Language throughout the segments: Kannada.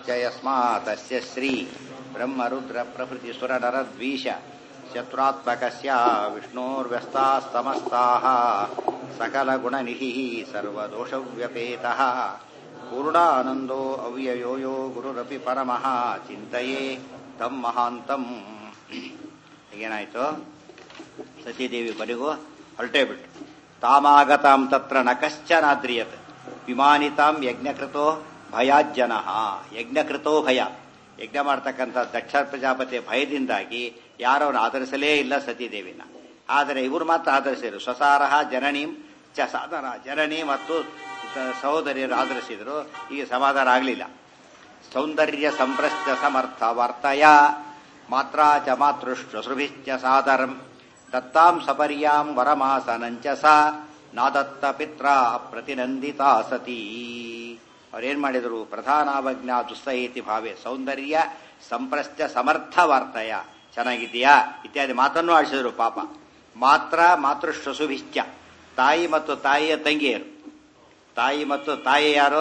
ಯಸ್ಮಾತಸ್ಯ ಶ್ರೀ ಬ್ರಹ್ಮರುದ್ರ ಪ್ರಭೃತಿ ಸುರನರದ್ವೀಶ ಶತ್ರುತ್ಮಕಸ್ಯ ವಿಷ್ಣೋರ್ವ್ಯಸ್ತಾಸ್ತಮಸ್ತಾः सकलगुणनिधिः सर्वदोषव्यपेतः पूर्णानन्दो ಅವ್ಯಯೋ ಯೋ ಗುರುರಪಿ ಪರಮಃ ಚಿಂತೆಯೇ ತಂ ಮಹಾಂತಂ ಏನಾಯ್ತು ಸತೀದೇವಿ ಕೊನೆಗೂ ಹೊರಟೇ ಬಿಟ್ಟು ತಾಮಾಗತಾಂ ತತ್ರ ನ ಕಶ್ಚನಾದ್ರಿಯತ್ ವಿಮಾನಿತಾಂ ಯಜ್ಞಕೃತೋ ಭಯಾಜ್ಜನ ಯಜ್ಞಕೃತೋ ಭಯ ಯಜ್ಞ ಮಾಡ್ತಕ್ಕಂಥ ದಕ್ಷ ಪ್ರಜಾಪತಿ ಭಯದಿಂದಾಗಿ ಯಾರವನು ಆಧರಿಸಲೇ ಇಲ್ಲ ಸತೀದೇವಿನ ಆದರೆ ಇವರು ಮಾತ್ರ ಆಧರಿಸಿದರು ಸ್ವಸಾರಹ ಜನನೀಂ ಚ ಸಾಧನ ಜನನಿ ಮತ್ತು ಸಹೋದರಿಯರು ಆಧರಿಸಿದ್ರು ಈಗ ಸಮಾಧಾನ ಆಗಲಿಲ್ಲ ಸೌಂದರ್ಯ ಸಂಪ್ರಶ್ಚ ಸಮರ್ಥ ವರ್ತಯ ಮಾತ್ರಾ ಚ ಮಾತೃಶ್ವಸೃಭಿಶ್ಚ ಸಾದರಂ ದತ್ತಾಂ ಸಪರ್ಯಾಂ ವರಮಾಸನಂಚ ಸಾ ನಾದತ್ತ ಪಿತ್ರ ಪ್ರತಿನಂದಿತಾ ಸತೀ ಅವ್ರೇನ್ ಮಾಡಿದರು ಪ್ರಧಾನಾವಜ್ಞಾ ದುಸ್ತೈತಿ ಭಾವೆ ಸೌಂದರ್ಯ ಸಂಪ್ರಶ್ಚ ಸಮರ್ಥ ವಾರ್ತಯ ಚೆನ್ನಾಗಿದೆಯಾ ಇತ್ಯಾದಿ ಮಾತನ್ನು ಆಡಿಸಿದ್ರು ಪಾಪ ಮಾತ್ರ ಮಾತೃಶ್ವಸುಭಿಶ್ಚ ತಾಯಿ ಮತ್ತು ತಾಯಿಯ ತಂಗಿಯರು ತಾಯಿ ಮತ್ತು ತಾಯಿ ಯಾರು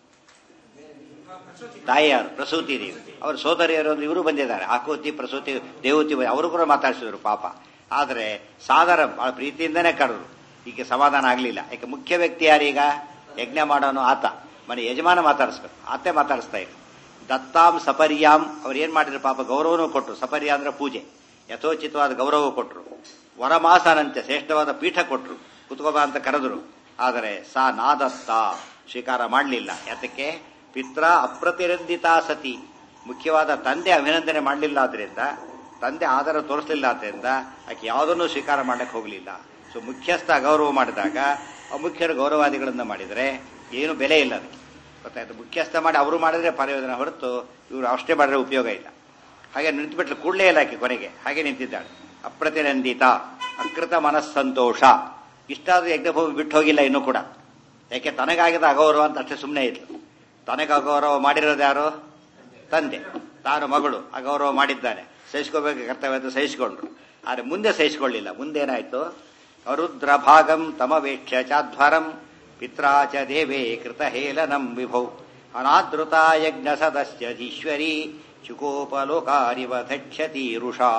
ತಾಯಿ ಯಾರು ಪ್ರಸೂತಿ ದೇವಿ ಅವ್ರ ಸೋದರಿಯರು ಅಂದ್ರೆ ಇವರು ಬಂದಿದ್ದಾರೆ ಆಕೂತಿ ಪ್ರಸೂತಿ ದೇವತಿ ಅವರು ಕೂಡ ಮಾತಾಡಿಸಿದ್ರು ಪಾಪ ಆದರೆ ಸಾದರ ಬಹಳ ಪ್ರೀತಿಯಿಂದನೇ ಕರೆದ್ರು ಈಗ ಸಮಾಧಾನ ಆಗಲಿಲ್ಲ ಯಾಕೆ ಮುಖ್ಯ ವ್ಯಕ್ತಿ ಯಾರೀಗ ಯಜ್ಞ ಮಾಡೋನು ಆತ ಮನೆ ಯಜಮಾನ ಮಾತಾಡಿಸ್ಬೇಕು ಆತೆ ಮಾತಾಡಿಸ್ತಾ ಇಲ್ಲ ದತ್ತಾಂ ಸಪರ್ಯಾಂ ಅವ್ರು ಏನ್ ಮಾಡಿದ್ರು ಪಾಪ ಗೌರವನೂ ಕೊಟ್ಟರು ಸಪರ್ಯ ಅಂದ್ರೆ ಪೂಜೆ ಯಥೋಚಿತವಾದ ಗೌರವ ಕೊಟ್ಟರು ವರಮಾಸನಂತೆ ಶ್ರೇಷ್ಠವಾದ ಪೀಠ ಕೊಟ್ಟರು ಕುತ್ಕೋಬಾ ಅಂತ ಕರೆದ್ರು ಆದರೆ ಸಾ ನಾದತ್ತ ಸ್ವೀಕಾರ ಮಾಡಲಿಲ್ಲ ಯಾತಕ್ಕೆ ಪಿತ್ರ ಅಪ್ರತಿರಂದಿತಾ ಸತಿ ಮುಖ್ಯವಾದ ತಂದೆ ಅಭಿನಂದನೆ ಮಾಡಲಿಲ್ಲ ಆದ್ರಿಂದ ತಂದೆ ಆಧಾರ ತೋರಿಸಲಿಲ್ಲ ಆದ್ರಿಂದ ಆಕೆ ಯಾವುದನ್ನು ಸ್ವೀಕಾರ ಮಾಡಕ್ಕೆ ಹೋಗಲಿಲ್ಲ ಸೊ ಮುಖ್ಯಸ್ಥ ಗೌರವ ಮಾಡಿದಾಗ ಅಮುಖ್ಯರ ಗೌರವಾದಿಗಳನ್ನ ಮಾಡಿದರೆ ಏನು ಬೆಲೆ ಇಲ್ಲ ಅದಕ್ಕೆ ಗೊತ್ತಾಯ್ತು ಮುಖ್ಯಸ್ಥ ಮಾಡಿ ಅವರು ಮಾಡಿದ್ರೆ ಪ್ರಯೋಜನ ಹೊರತು ಇವರು ಅಷ್ಟೇ ಮಾಡಿದ್ರೆ ಉಪಯೋಗ ಇಲ್ಲ ಹಾಗೆ ನಿಂತುಬಿಟ್ಲು ಕೂಡಲೇ ಇಲ್ಲ ಆಕೆ ಕೊನೆಗೆ ಹಾಗೆ ನಿಂತಿದ್ದಾಳೆ ಅಪ್ರತಿನಂದಿತ ಅಕೃತ ಮನಸ್ಸಂತೋಷ ಇಷ್ಟಾದ್ರೂ ಯಜ್ಞಭೂಮಿ ಬಿಟ್ಟು ಹೋಗಿಲ್ಲ ಇನ್ನೂ ಕೂಡ ಯಾಕೆ ತನಗಾಗಿದ ಅಗೌರವ ಅಂತ ಅಷ್ಟೇ ಸುಮ್ಮನೆ ಇದ್ಲು ತನಗೆ ಅಗೌರವ ಮಾಡಿರೋದು ಯಾರು ತಂದೆ ತಾನು ಮಗಳು ಅಗೌರವ ಮಾಡಿದ್ದಾನೆ ಸಹಿಸ್ಕೋಬೇಕು ಕರ್ತವ್ಯ ಅಂತ ಸಹಿಸಿಕೊಂಡ್ರು ಆದರೆ ಮುಂದೆ ಸಹಿಸಿಕೊಳ್ಳಿಲ್ಲ ಮುಂದೇನಾಯ್ತು ಅರುದ್ರ ಭಾಗಂ ತಮವೇಕ್ಷ ಚಾಧ್ವರಂ ಪಿತ್ರಾಚ ದೇವೇ ಕೃತ ಹೇಲನಂ ವಿಭೌ ಅನಾದೃತ ಯಜ್ಞ ಸದಸ್ಯಧೀಶ್ವರಿ ಚುಕೋಪಲೋಕಾರಿವ ಧಕ್ಷತಿ ರುಷಾ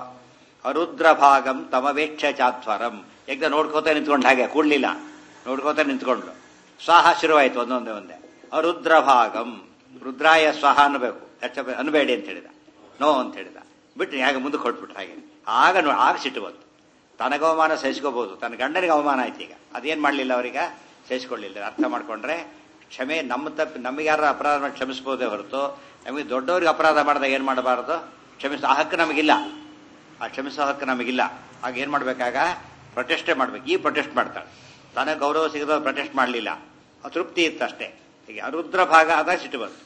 ಅರುದ್ರ ಭಾಗಂ ತಮವೇಕ್ಷ ಚಾಧ್ವರಂ ಯಜ್ಞ ನೋಡ್ಕೋತ ನಿಂತ್ಕೊಂಡು ಹಾಗೆ ಕೂಡ್ಲಿಲ್ಲ ನೋಡ್ಕೋತ ನಿಂತ್ಕೊಂಡ್ಲು ಸ್ವಾಹ ಶುರುವಾಯಿತು ಒಂದೊಂದೇ ಒಂದೇ ಅರುದ್ರ ಭಾಗಂ ರುದ್ರಾಯ ಸ್ವಾಹ ಅನ್ಬೇಕು ಅನ್ಬೇಡಿ ಅಂತ ಹೇಳಿದ ನೋ ಅಂತ ಹೇಳಿದ ಬಿಟ್ಟು ಹಾಗೆ ಮುಂದಕ್ಕೆ ಹೊಟ್ಬಿಟ್ರು ಹಾಗೆ ಆಗ ನೋ ಆಗ ಸಿಟ್ಟು ಬಂತು ತನಗೆ ಅವಮಾನ ಸಹಿಸ್ಕೋಬಹುದು ತನ್ನ ಗಂಡನಿಗೆ ಅವಮಾನ ಆಯ್ತು ಈಗ ಅದೇನ್ ಮಾಡಲಿಲ್ಲ ಅವರೀಗ ಸಹಿಸ್ಕೊಳ್ಳಿಲ್ಲ ಅರ್ಥ ಮಾಡ್ಕೊಂಡ್ರೆ ಕ್ಷಮೆ ನಮ್ಮ ತಪ್ಪು ನಮಗೆ ಯಾರು ಅಪರಾಧ ಕ್ಷಮಿಸಬಹುದೇ ಹೊರತು ನಮಗೆ ದೊಡ್ಡವ್ರಿಗೆ ಅಪರಾಧ ಮಾಡಿದಾಗ ಏನ್ ಮಾಡಬಾರದು ಕ್ಷಮಿಸ ಆ ಹಕ್ಕು ನಮಗಿಲ್ಲ ಆ ಕ್ಷಮಿಸೋ ಹಕ್ಕು ನಮಗಿಲ್ಲ ಆಗ ಏನ್ ಮಾಡ್ಬೇಕಾಗ ಪ್ರೊಟೆಸ್ಟೇ ಮಾಡ್ಬೇಕು ಈ ಪ್ರೊಟೆಸ್ಟ್ ಮಾಡ್ತಾಳೆ ತನಗೆ ಗೌರವ ಸಿಗದ ಪ್ರೊಟೆಸ್ಟ್ ಮಾಡಲಿಲ್ಲ ತೃಪ್ತಿ ಇತ್ತು ಅಷ್ಟೇ ಈಗ ಅರುದ್ರ ಭಾಗ ಆದಾಗ ಸಿಟ್ಟು ಬಂತು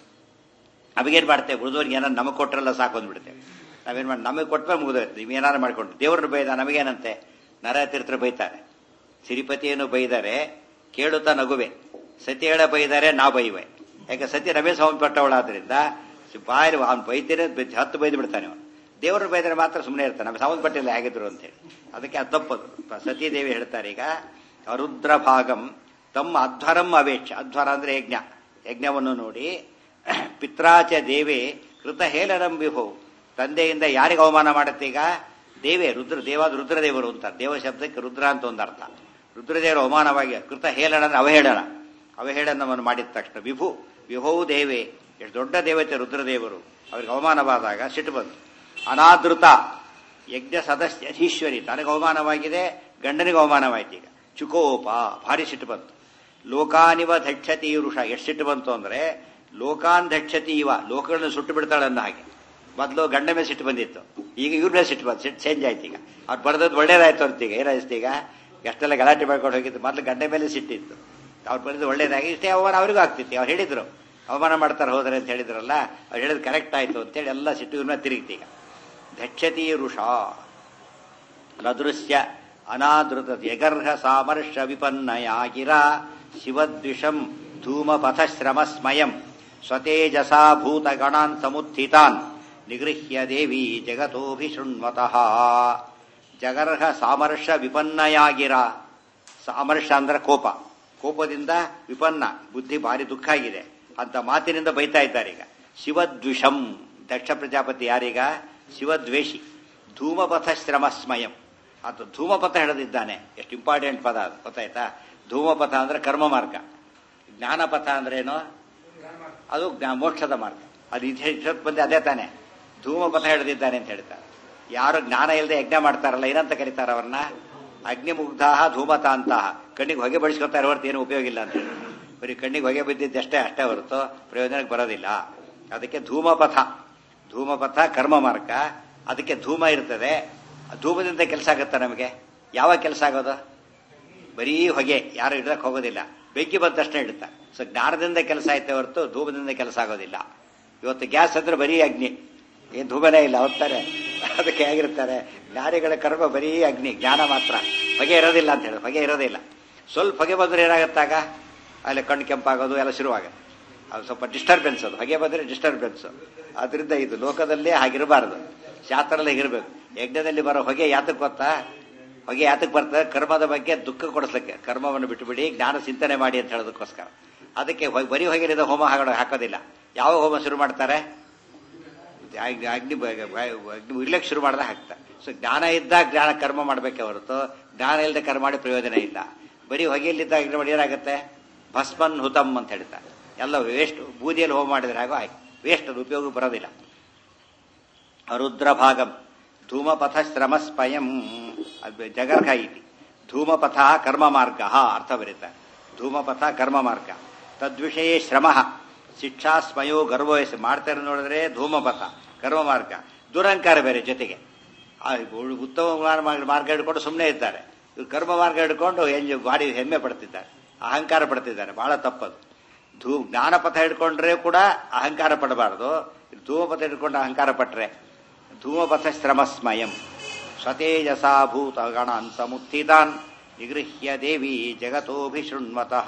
ನಮಗೇನ್ ಮಾಡ್ತೇವೆ ಉಳಿದವ್ರಿಗೆ ಏನಾರು ನಮಗೆ ಕೊಟ್ಟರೆಲ್ಲ ಸಾಕು ಅಂದ್ಬಿಡ್ತೇವೆ ನಾವೇನ್ ಮಾಡಿ ನಮಗೆ ಕೊಟ್ಟರೆ ಮುಗಿದೋಯ್ತು ನೀವು ಏನಾರು ಮಾಡ್ಕೊಂಡು ದೇವ್ರನ್ನ ಬೈದ ನಮಗೇನಂತೆ ನರತೀರ್ಥರು ಬೈತಾರೆ ಸಿರಿಪತಿಯನ್ನು ಬೈದರೆ ಕೇಳುತ್ತಾ ನಗುವೆ ಸತಿಯಳ ಬೈದರೆ ನಾ ಬೈವೆ ಯಾಕೆ ಸತ್ಯ ರಮೇಶ್ ಅವನ್ ಪಟ್ಟವಳಾದ್ರಿಂದ ಬಾಯಿ ಅವ್ನು ಬೈತೀರ ಹತ್ತು ಬೈದು ಬಿಡ್ತಾನೆ ಅವನು ದೇವರು ಬೈದರೆ ಮಾತ್ರ ಸುಮ್ಮನೆ ಇರ್ತಾನೆ ನಮಗೆ ಸಂಬಂಧಪಟ್ಟಿಲ್ಲ ಹೇಗಿದ್ರು ಅಂತೇಳಿ ಅದಕ್ಕೆ ಅದು ತಪ್ಪದು ಸತೀದೇವಿ ಹೇಳ್ತಾರೆ ಈಗ ಅರುದ್ರ ಭಾಗಂ ತಮ್ಮ ಅಧ್ವರಂ ಅವೇಕ್ಷ ಅಧ್ವರ ಅಂದ್ರೆ ಯಜ್ಞ ಯಜ್ಞವನ್ನು ನೋಡಿ ಪಿತ್ರಾಚ ದೇವೇ ಕೃತ ಹೇಲನಂ ವಿಭೋ ತಂದೆಯಿಂದ ಯಾರಿಗೆ ಅವಮಾನ ಮಾಡುತ್ತೆ ಈಗ ದೇವೇ ರುದ್ರ ದೇವಾದ ರುದ್ರದೇವರು ಅಂತ ದೇವ ಶಬ್ದಕ್ಕೆ ರುದ್ರ ಅಂತ ಒಂದು ಅರ್ಥ ರುದ್ರದೇವರು ಅವಮಾನವಾಗಿ ಕೃತ ಹೇಳನ ಅಂದ್ರೆ ಅವಹೇಳನ ಅವಹೇಳನವನ್ನು ಮಾಡಿದ ತಕ್ಷಣ ವಿಭು ವಿಭೌ ದೇವೇ ಎಷ್ಟು ದೊಡ್ಡ ದೇವತೆ ರುದ್ರದೇವರು ಅವ್ರಿಗೆ ಅವಮಾನವಾದಾಗ ಸಿಟ್ಟು ಬಂತು ಅನಾದೃತ ಯಜ್ಞ ಸದಸ್ಯ ಅಧೀಶ್ವರಿ ತನಗೆ ಅವಮಾನವಾಗಿದೆ ಗಂಡನಿಗೆ ಅವಮಾನವಾಯ್ತು ಈಗ ಚುಕೋಪ ಭಾರಿ ಸಿಟ್ಟು ಬಂತು ಲೋಕಾನಿವ ಧಕ್ಷತಿ ವೃಷ ಎಷ್ಟು ಸಿಟ್ಟು ಬಂತು ಅಂದ್ರೆ ಲೋಕಾನ್ ಧಕ್ಷತಿ ಇವ ಲೋಕಗಳನ್ನು ಸುಟ್ಟು ಬಿಡ್ತಾಳೆ ಅಂದ ಹಾಗೆ ಮೊದಲು ಗಂಡ ಮೇಲೆ ಸಿಟ್ಟು ಬಂದಿತ್ತು ಈಗ ಇವ್ರ ಮೇಲೆ ಸಿಟ್ಟು ಬಂತು ಸಿಟ್ಟು ಚೇಂಜ್ ಆಯ್ತು ಈಗ ಅವ್ರು ಬರೆದದ್ದು ಒಳ್ಳೇದಾಯ್ತು ಅಂತ ಈಗ ಏನಾಯ್ತು ಈಗ ಎಷ್ಟೆಲ್ಲ ಗಲಾಟೆ ಮಾಡ್ಕೊಂಡು ಹೋಗಿತ್ತು ಮೊದಲು ಗಂಡ ಮೇಲೆ ಸಿಟ್ಟಿತ್ತು ಅವ್ರು ಬರೆದು ಒಳ್ಳೇದಾಗಿ ಇಷ್ಟೇ ಅವಮಾನ ಅವರಿಗೂ ಆಗ್ತಿತ್ತು ಅವ್ರು ಹೇಳಿದ್ರು ಅವಮಾನ ಮಾಡ್ತಾರೆ ಹೋದ್ರೆ ಅಂತ ಹೇಳಿದ್ರಲ್ಲ ಅವ್ರು ಹೇಳಿದ್ ಕರೆಕ್ಟ್ ಆಯ್ತು ಅಂತೇಳಿ ಎಲ್ಲ ಸಿಟ್ಟು ಇವ್ರ ಮೇಲೆ ತಿರುಗಿತು ಈಗ ಧಕ್ಷತಿ ಋಷ ಲದೃಶ್ಯ ಅನಾದೃತ ಯಗರ್ಹ ಸಾಮರ್ಷ ವಿಪನ್ನಯಾಗಿರ ಶಿವದ್ವಿಷಂ ಧೂಮಪಥಶ್ರಮ ಸ್ಮಯಂ ಸ್ವತೇಜಸಾ ಭೂತಗಣಾನ್ ಸಮುತ್ಥಿತಾನ್ ನಿಗೃಹ್ಯ ದೇವಿ ಜಗತೋಭಿಶೃಣ್ವತಃ ಜಗರ್ಹ ಸಾಮರ್ಷ ವಿಪನ್ನಯಾಗಿರ ಸಾಮರ್ಷ ಅಂದ್ರೆ ಕೋಪ ಕೋಪದಿಂದ ವಿಪನ್ನ ಬುದ್ಧಿ ಭಾರಿ ದುಃಖ ಆಗಿದೆ ಅಂತ ಮಾತಿನಿಂದ ಬೈತಾ ಇದ್ದಾರೆ ಈಗ ಶಿವದ್ವಿಷಂ ದಕ್ಷ ಪ್ರಜಾಪತಿ ಯಾರೀಗ ಶಿವದ್ವೇಷಿ ಧೂಮಪಥ ಶ್ರಮ ಸ್ಮಯಂ ಅದು ಧೂಮಪಥ ಹಿಡಿದಿದ್ದಾನೆ ಎಷ್ಟು ಇಂಪಾರ್ಟೆಂಟ್ ಪದ ಅದು ಗೊತ್ತಾಯ್ತಾ ಧೂಮಪಥ ಅಂದ್ರೆ ಕರ್ಮ ಮಾರ್ಗ ಜ್ಞಾನಪಥ ಅಂದ್ರೆ ಏನು ಅದು ಜ್ಞಾ- ಮೋಕ್ಷದ ಮಾರ್ಗ ಅದು ಇಷ್ಟು ಬಂದು ಅದೇ ತಾನೆ ಧೂಮಪಥ ಹಿಡಿದಿದ್ದಾನೆ ಅಂತ ಹೇಳ್ತಾರೆ ಯಾರು ಜ್ಞಾನ ಇಲ್ಲದೆ ಯಜ್ಞ ಮಾಡ್ತಾರಲ್ಲ ಏನಂತ ಕರೀತಾರ ಅವ್ರನ್ನ ಅಗ್ನಿಮುಗ್ಧಾಹ ಧೂಮತ ಅಂತಹ ಕಣ್ಣಿಗೆ ಹೊಗೆ ಬಳಸ್ಕೊತಾರೆ ಹೊರತು ಏನು ಉಪಯೋಗ ಇಲ್ಲ ಅಂತ ಹೇಳಿ ಬರೀ ಕಣ್ಣಿಗೆ ಹೊಗೆ ಬಿದ್ದಿದ್ದಷ್ಟೇ ಅಷ್ಟೇ ಹೊರತು ಪ್ರಯೋಜನಕ್ಕೆ ಬರೋದಿಲ್ಲ ಅದಕ್ಕೆ ಧೂಮಪಥ ಧೂಮಪಥ ಕರ್ಮ ಮಾರ್ಗ ಅದಕ್ಕೆ ಧೂಮ ಇರ್ತದೆ ಆ ಧೂಮದಿಂದ ಕೆಲಸ ಆಗುತ್ತೆ ನಮಗೆ ಯಾವಾಗ ಕೆಲಸ ಆಗೋದು ಬರೀ ಹೊಗೆ ಯಾರು ಇಡಕ್ಕೆ ಹೋಗೋದಿಲ್ಲ ಬೆಂಕಿ ಬಂದ ತಕ್ಷಣ ಇಡುತ್ತಾ ಸೊ ಜ್ಞಾನದಿಂದ ಕೆಲಸ ಐತೆ ಹೊರತು ಧೂಮದಿಂದ ಕೆಲಸ ಆಗೋದಿಲ್ಲ ಇವತ್ತು ಗ್ಯಾಸ್ ಅಂದ್ರೆ ಬರೀ ಅಗ್ನಿ ಏನ್ ಧೂಮನೇ ಇಲ್ಲ ಹೋಗ್ತಾರೆ ಅದಕ್ಕೆ ಹೇಗಿರ್ತಾರೆ ಜ್ಞಾನಿಗಳ ಕರ್ಮ ಬರೀ ಅಗ್ನಿ ಜ್ಞಾನ ಮಾತ್ರ ಹೊಗೆ ಇರೋದಿಲ್ಲ ಅಂತ ಹೇಳಿ ಹೊಗೆ ಇರೋದಿಲ್ಲ ಸ್ವಲ್ಪ ಹೊಗೆ ಬಂದ್ರೆ ಏನಾಗುತ್ತಾಗ ಅಲ್ಲಿ ಕಣ್ಣು ಕೆಂಪಾಗೋದು ಎಲ್ಲ ಶುರುವಾಗುತ್ತೆ ಅದು ಸ್ವಲ್ಪ ಡಿಸ್ಟರ್ಬೆನ್ಸ್ ಅದು ಹೊಗೆ ಬಂದ್ರೆ ಡಿಸ್ಟರ್ಬೆನ್ಸ್ ಅದರಿಂದ ಇದು ಲೋಕದಲ್ಲೇ ಹಾಗಿರಬಾರದು ಶಾಸ್ತ್ರದಲ್ಲಿ ಹೇಗಿರ್ಬೇಕು ಯಜ್ಞದಲ್ಲಿ ಬರೋ ಹೊಗೆ ಯಾತಕ್ಕೆ ಗೊತ್ತಾ ಹೊಗೆ ಯಾತಕ್ಕೆ ಬರ್ತದೆ ಕರ್ಮದ ಬಗ್ಗೆ ದುಃಖ ಕೊಡಿಸ್ಲಿಕ್ಕೆ ಕರ್ಮವನ್ನು ಬಿಟ್ಟುಬಿಡಿ ಜ್ಞಾನ ಚಿಂತನೆ ಮಾಡಿ ಅಂತ ಹೇಳೋದಕ್ಕೋಸ್ಕರ ಅದಕ್ಕೆ ಹೊಗೆ- ಬರೀ ಹೊಗೆಲಿದ ಹೋಮ ಹಾಗೋ ಹಾಕೋದಿಲ್ಲ ಯಾವ ಹೋಮ ಶುರು ಮಾಡ್ತಾರೆ ಅಗ್ನಿ ಅಗ್ನಿ ಬ- ಬ- ಅಗ್ನಿ ಉರ್ಲಕ್ಕೆ ಶುರು ಮಾಡಿದ್ರೆ ಹಾಕ್ತಾರೆ ಸೊ ಜ್ಞಾನ ಇದ್ದಾಗ ಜ್ಞಾನ ಕರ್ಮ ಮಾಡಬೇಕೆ ಹೊರತು ಜ್ಞಾನ ಇಲ್ಲದೆ ಕರ್ಮ ಮಾಡಿ ಪ್ರಯೋಜನ ಇಲ್ಲ ಬರೀ ಹೊಗೆಯಲ್ಲಿದ್ದಾಗ ಅಗ್ನಿ ಮಾಡಿ ಏನಾಗುತ್ತೆ ಭಸ್ಮನ್ ಹುತಮ್ ಅಂತ ಹೇಳ್ತಾರೆ ಎಲ್ಲ ವೇಸ್ಟ್ ಬೂದಿಯಲ್ಲಿ ಹೋಮ ಮಾಡಿದ್ರೆ ಹಾಗೋ ಆಯ್ತು ವೇಸ್ಟ್ ಅದು ಉಪಯೋಗ ಬರೋದಿಲ್ಲ ರುದ್ರಭಾಗಂ ಧೂಮಪಥ ಶ್ರಮ ಸ್ವಯಂ ಜಗರ್ಹ ಇತಿ ಧೂಮಪಥ ಕರ್ಮ ಮಾರ್ಗ ಅರ್ಥ ಬರೀತಾರೆ ಧೂಮಪಥ ಕರ್ಮ ಮಾರ್ಗ ತದ್ವಿಷಯ ಶ್ರಮ ಶಿಕ್ಷಾ ಸ್ಮಯೋ ಗರ್ವಯಸ್ ಮಾಡ್ತಾರೆ ನೋಡಿದ್ರೆ ಧೂಮಪಥ ಕರ್ಮ ಮಾರ್ಗ ದುರಂಕಾರ ಬೇರೆ ಜೊತೆಗೆ ಆ ಉತ್ತಮ ಮಾರ್ಗ- ಮಾರ್ಗ ಹಿಡ್ಕೊಂಡು ಸುಮ್ಮನೆ ಇದ್ದಾರೆ ಇವ್ರು ಕರ್ಮ ಮಾರ್ಗ ಹಿಡ್ಕೊಂಡು ಎಂಜು ಬಾಡಿ ಹೆಮ್ಮೆ ಪಡ್ತಿದ್ದಾರೆ ಅಹಂಕಾರ ಪಡ್ತಿದ್ದಾರೆ ಬಹಳ ತಪ್ಪದು ಧೂ ಜ್ಞಾನಪಥ ಹಿಡ್ಕೊಂಡ್ರೆ ಕೂಡ ಅಹಂಕಾರ ಪಡಬಾರದು ಧೂಮಪಥ ಹಿಡ್ಕೊಂಡು ಅಹಂಕಾರ ಪಟ್ರೆ ಧೂಮಪಥ ಶ್ರಮ ಸ್ಮಯಂ ಸ್ವತೇಜಸಾ ಭೂತ ಗಣಾನ್ ಸಮುತ್ಥಿತಾನ್ ನಿಗೃಹ್ಯ ದೇವಿ ಜಗತೋಭಿಶೃಣ್ವತಃ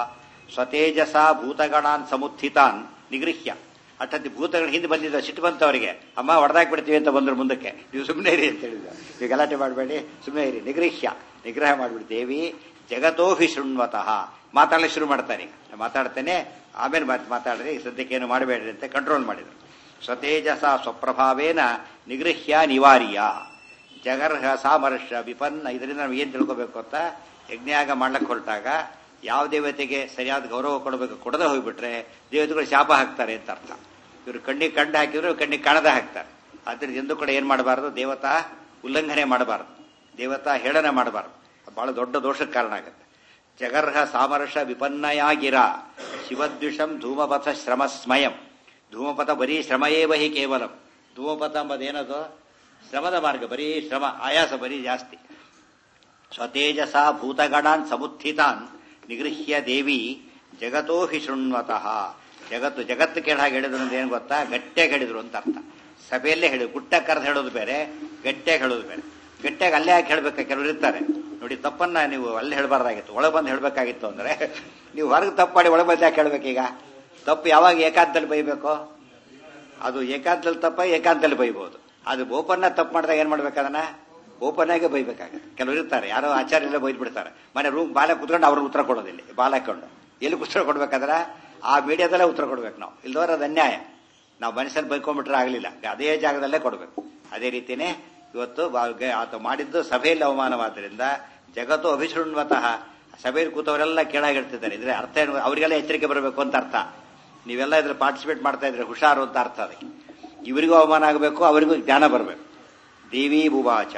ಸ್ವತೇಜಸಾ ಭೂತಗಣಾನ್ ಸಮುತ್ಥಿತಾನ್ ನಿಗೃಹ್ಯ ಅಟ್ಟಲ್ಲಿ ಭೂತಗಳ ಹಿಂದೆ ಬಂದಿದ್ದ ಸಿಟ್ಟು ಬಂತು ಅವರಿಗೆ ಅಮ್ಮ ಹೊಡೆದಾಕ್ಬಿಡ್ತೀವಿ ಅಂತ ಬಂದ್ರು ಮುಂದಕ್ಕೆ ನೀವು ಸುಮ್ಮನೆ ಇರಿ ಅಂತ ಹೇಳಿದ್ರು ನೀವು ಗಲಾಟೆ ಮಾಡಬೇಡಿ ಸುಮ್ಮನೆ ಇರಿ ನಿಗೃಹ್ಯ ನಿಗ್ರಹ ಮಾಡಿಬಿಡಿ ದೇವಿ ಜಗತೋಹಿ ಶೃಣ್ವತಃ ಮಾತಾಡಲಿಕ್ಕೆ ಶುರು ಮಾಡ್ತಾರೆ ಈಗ ಮಾತಾಡ್ತೇನೆ ಆಮೇಲೆ ಮಾತ್- ಮಾತಾಡ್ರಿ ಸದ್ಯಕ್ಕೆ ಏನು ಮಾಡಬೇಡ್ರಿ ಅಂತ ಕಂಟ್ರೋಲ್ ಮಾಡಿದ್ರು ಸ್ವತೇಜಸ ಸ್ವಪ್ರಭಾವೇನ ನಿಗೃಹ್ಯ ನಿವಾರ್ಯ ಜಗರ್ಹ ಸಾಮರ್ಷ ವಿಪನ್ನ ಇದರಿಂದ ನಾವು ಏನು ತಿಳ್ಕೋಬೇಕು ಅಂತ ಯಜ್ಞಯಾಗ ಮಾಡ್ಲಕ್ಕೆ ಹೊರಟಾಗ ಯಾವ ದೇವತೆಗೆ ಸರಿಯಾದ ಗೌರವ ಕೊಡಬೇಕು ಕೊಡದೆ ಹೋಗ್ಬಿಟ್ರೆ ದೇವತೆಗಳು ಶಾಪ ಹಾಕ್ತಾರೆ ಅಂತ ಅರ್ಥ ಇವರು ಕಣ್ಣಿಗೆ ಕಂಡು ಹಾಕಿದ್ರು ಕಣ್ಣಿಗೆ ಕಾಣದೆ ಹಾಕ್ತಾರೆ ಆದ್ದರಿಂದ ಎಂದು ಕೂಡ ಏನು ಮಾಡಬಾರದು ದೇವತಾ ಉಲ್ಲಂಘನೆ ಮಾಡಬಾರದು ದೇವತಾ ಹೇಳನೆ ಮಾಡಬಾರದು ಅದು ಬಹಳ ದೊಡ್ಡ ದೋಷಕ್ಕೆ ಕಾರಣ ಆಗುತ್ತೆ ಜಗರ್ಹ ಸಾಮರ್ಷ ವಿಪನ್ನಯಾಗಿರ ಶಿವದ್ವಿಷಂ ಧೂಮಪಥ ಶ್ರಮ ಸ್ಮಯಂ ಧೂಮಪಥ ಬರೀ ಶ್ರಮಯೇವ ಹಿ ಕೇವಲಂ ಧೂಮಪಥ ಎಂಬುದೇನದು ಶ್ರಮದ ಮಾರ್ಗ ಬರೀ ಶ್ರಮ ಆಯಾಸ ಬರೀ ಜಾಸ್ತಿ ಸ್ವತೇಜಸ ಭೂತಗಣಾನ್ ಸಮುತ್ಥಿತಾನ್ ನಿಗೃಹ್ಯ ದೇವಿ ಜಗತೋ ಹಿ ಶೃಣ್ವತಃ ಜಗತ್ತು ಜಗತ್ತು ಕೇಳ ಹಾಗೆ ಹೇಳಿದ್ರು ಅಂತ ಏನು ಗೊತ್ತಾ ಗಟ್ಟಿಯಾಗಿ ಹೇಳಿದ್ರು ಅಂತ ಅರ್ಥ ಸಭೆಯಲ್ಲೇ ಹೇಳಿ ಗುಟ್ಟ ಕರೆದು ಹೇಳೋದು ಬೇರೆ ಗಟ್ಟಿಯಾಗಿ ಹೇಳೋದು ಬೇರೆ ಗಟ್ಟಿಯಾಗಿ ಅಲ್ಲೇ ಯಾಕೆ ಹೇಳ್ಬೇಕು ಕೆಲವರು ಇರ್ತಾರೆ ನೋಡಿ ತಪ್ಪನ್ನ ನೀವು ಅಲ್ಲಿ ಹೇಳಬಾರ್ದಾಗಿತ್ತು ಒಳಗೆ ಬಂದು ಹೇಳಬೇಕಾಗಿತ್ತು ಅಂದ್ರೆ ನೀವು ಹೊರಗೆ ತಪ್ಪು ಮಾಡಿ ಒಳಗೆ ಬಂದು ಯಾಕೆ ಹೇಳ್ಬೇಕೀಗ ತಪ್ಪು ಯಾವಾಗ ಏಕಾಂತದಲ್ಲಿ ಬೈಬೇಕು ಅದು ಏಕಾಂತದಲ್ಲಿ ತಪ್ಪ ಏಕಾಂತದಲ್ಲಿ ಬೈಬಹುದು ಅದು ಓಪನ್ನ ತಪ್ಪು ಮಾಡಿದಾಗ ಏನ್ ಮಾಡ್ಬೇಕು ಅದನ್ನ ಓಪನ್ ಆಗಿ ಬೈಬೇಕಾಗತ್ತೆ ಕೆಲವರು ಇರ್ತಾರೆ ಯಾರೋ ಆಚಾರ್ಯ ಎಲ್ಲ ಬೈದ್ ಬಿಡ್ತಾರೆ ಮನೆ ರೂಮ್ ಬಾಲ ಕುತ್ಕೊಂಡು ಅವ್ರಿಗೆ ಉತ್ತರ ಕೊಡೋದಿಲ್ಲ ಬಾಲ ಹಾಕೊಂಡು ಎಲ್ಲಿ ಉತ್ತರ ಕೊಡ್ಬೇಕಾದ್ರೆ ಆ ಮೀಡಿಯಾದಲ್ಲೇ ಉತ್ತರ ಕೊಡ್ಬೇಕು ನಾವು ಇಲ್ದವ್ರ ಅದು ಅನ್ಯಾಯ ನಾವು ಮನುಷ್ಯನ ಬೈಕೊಂಡ್ಬಿಟ್ರೆ ಆಗಲಿಲ್ಲ ಅದೇ ಜಾಗದಲ್ಲೇ ಕೊಡಬೇಕು ಅದೇ ರೀತಿನೇ ಇವತ್ತು ಬಾ- ಗ- ಆತ ಮಾಡಿದ್ದು ಸಭೆಯಲ್ಲಿ ಅವಮಾನವಾದ್ದರಿಂದ ಜಗತ್ತು ಅಭಿಶೃಣ್ವತಃ ಸಭೆಯಲ್ಲಿ ಕೂತವರೆಲ್ಲ ಕೆಳಗಿಡ್ತಿದ್ದಾರೆ ಇದ್ರೆ ಅರ್ಥ ಏನು ಅವರಿಗೆಲ್ಲ ಎಚ್ಚರಿಕೆ ಬರಬೇಕು ಅಂತ ಅರ್ಥ ನೀವೆಲ್ಲ ಇದ್ರ ಪಾರ್ಟಿಸಿಪೇಟ್ ಮಾಡ್ತಾ ಇದ್ರೆ ಹುಷಾರು ಅಂತ ಅರ್ಥ ಅದಕ್ಕೆ ಇವರಿಗೂ ಅವಮಾನ ಆಗಬೇಕು ಅವರಿಗೂ ಜ್ಞಾನ ಬರಬೇಕು ದೇವಿ ಭುವಾಚ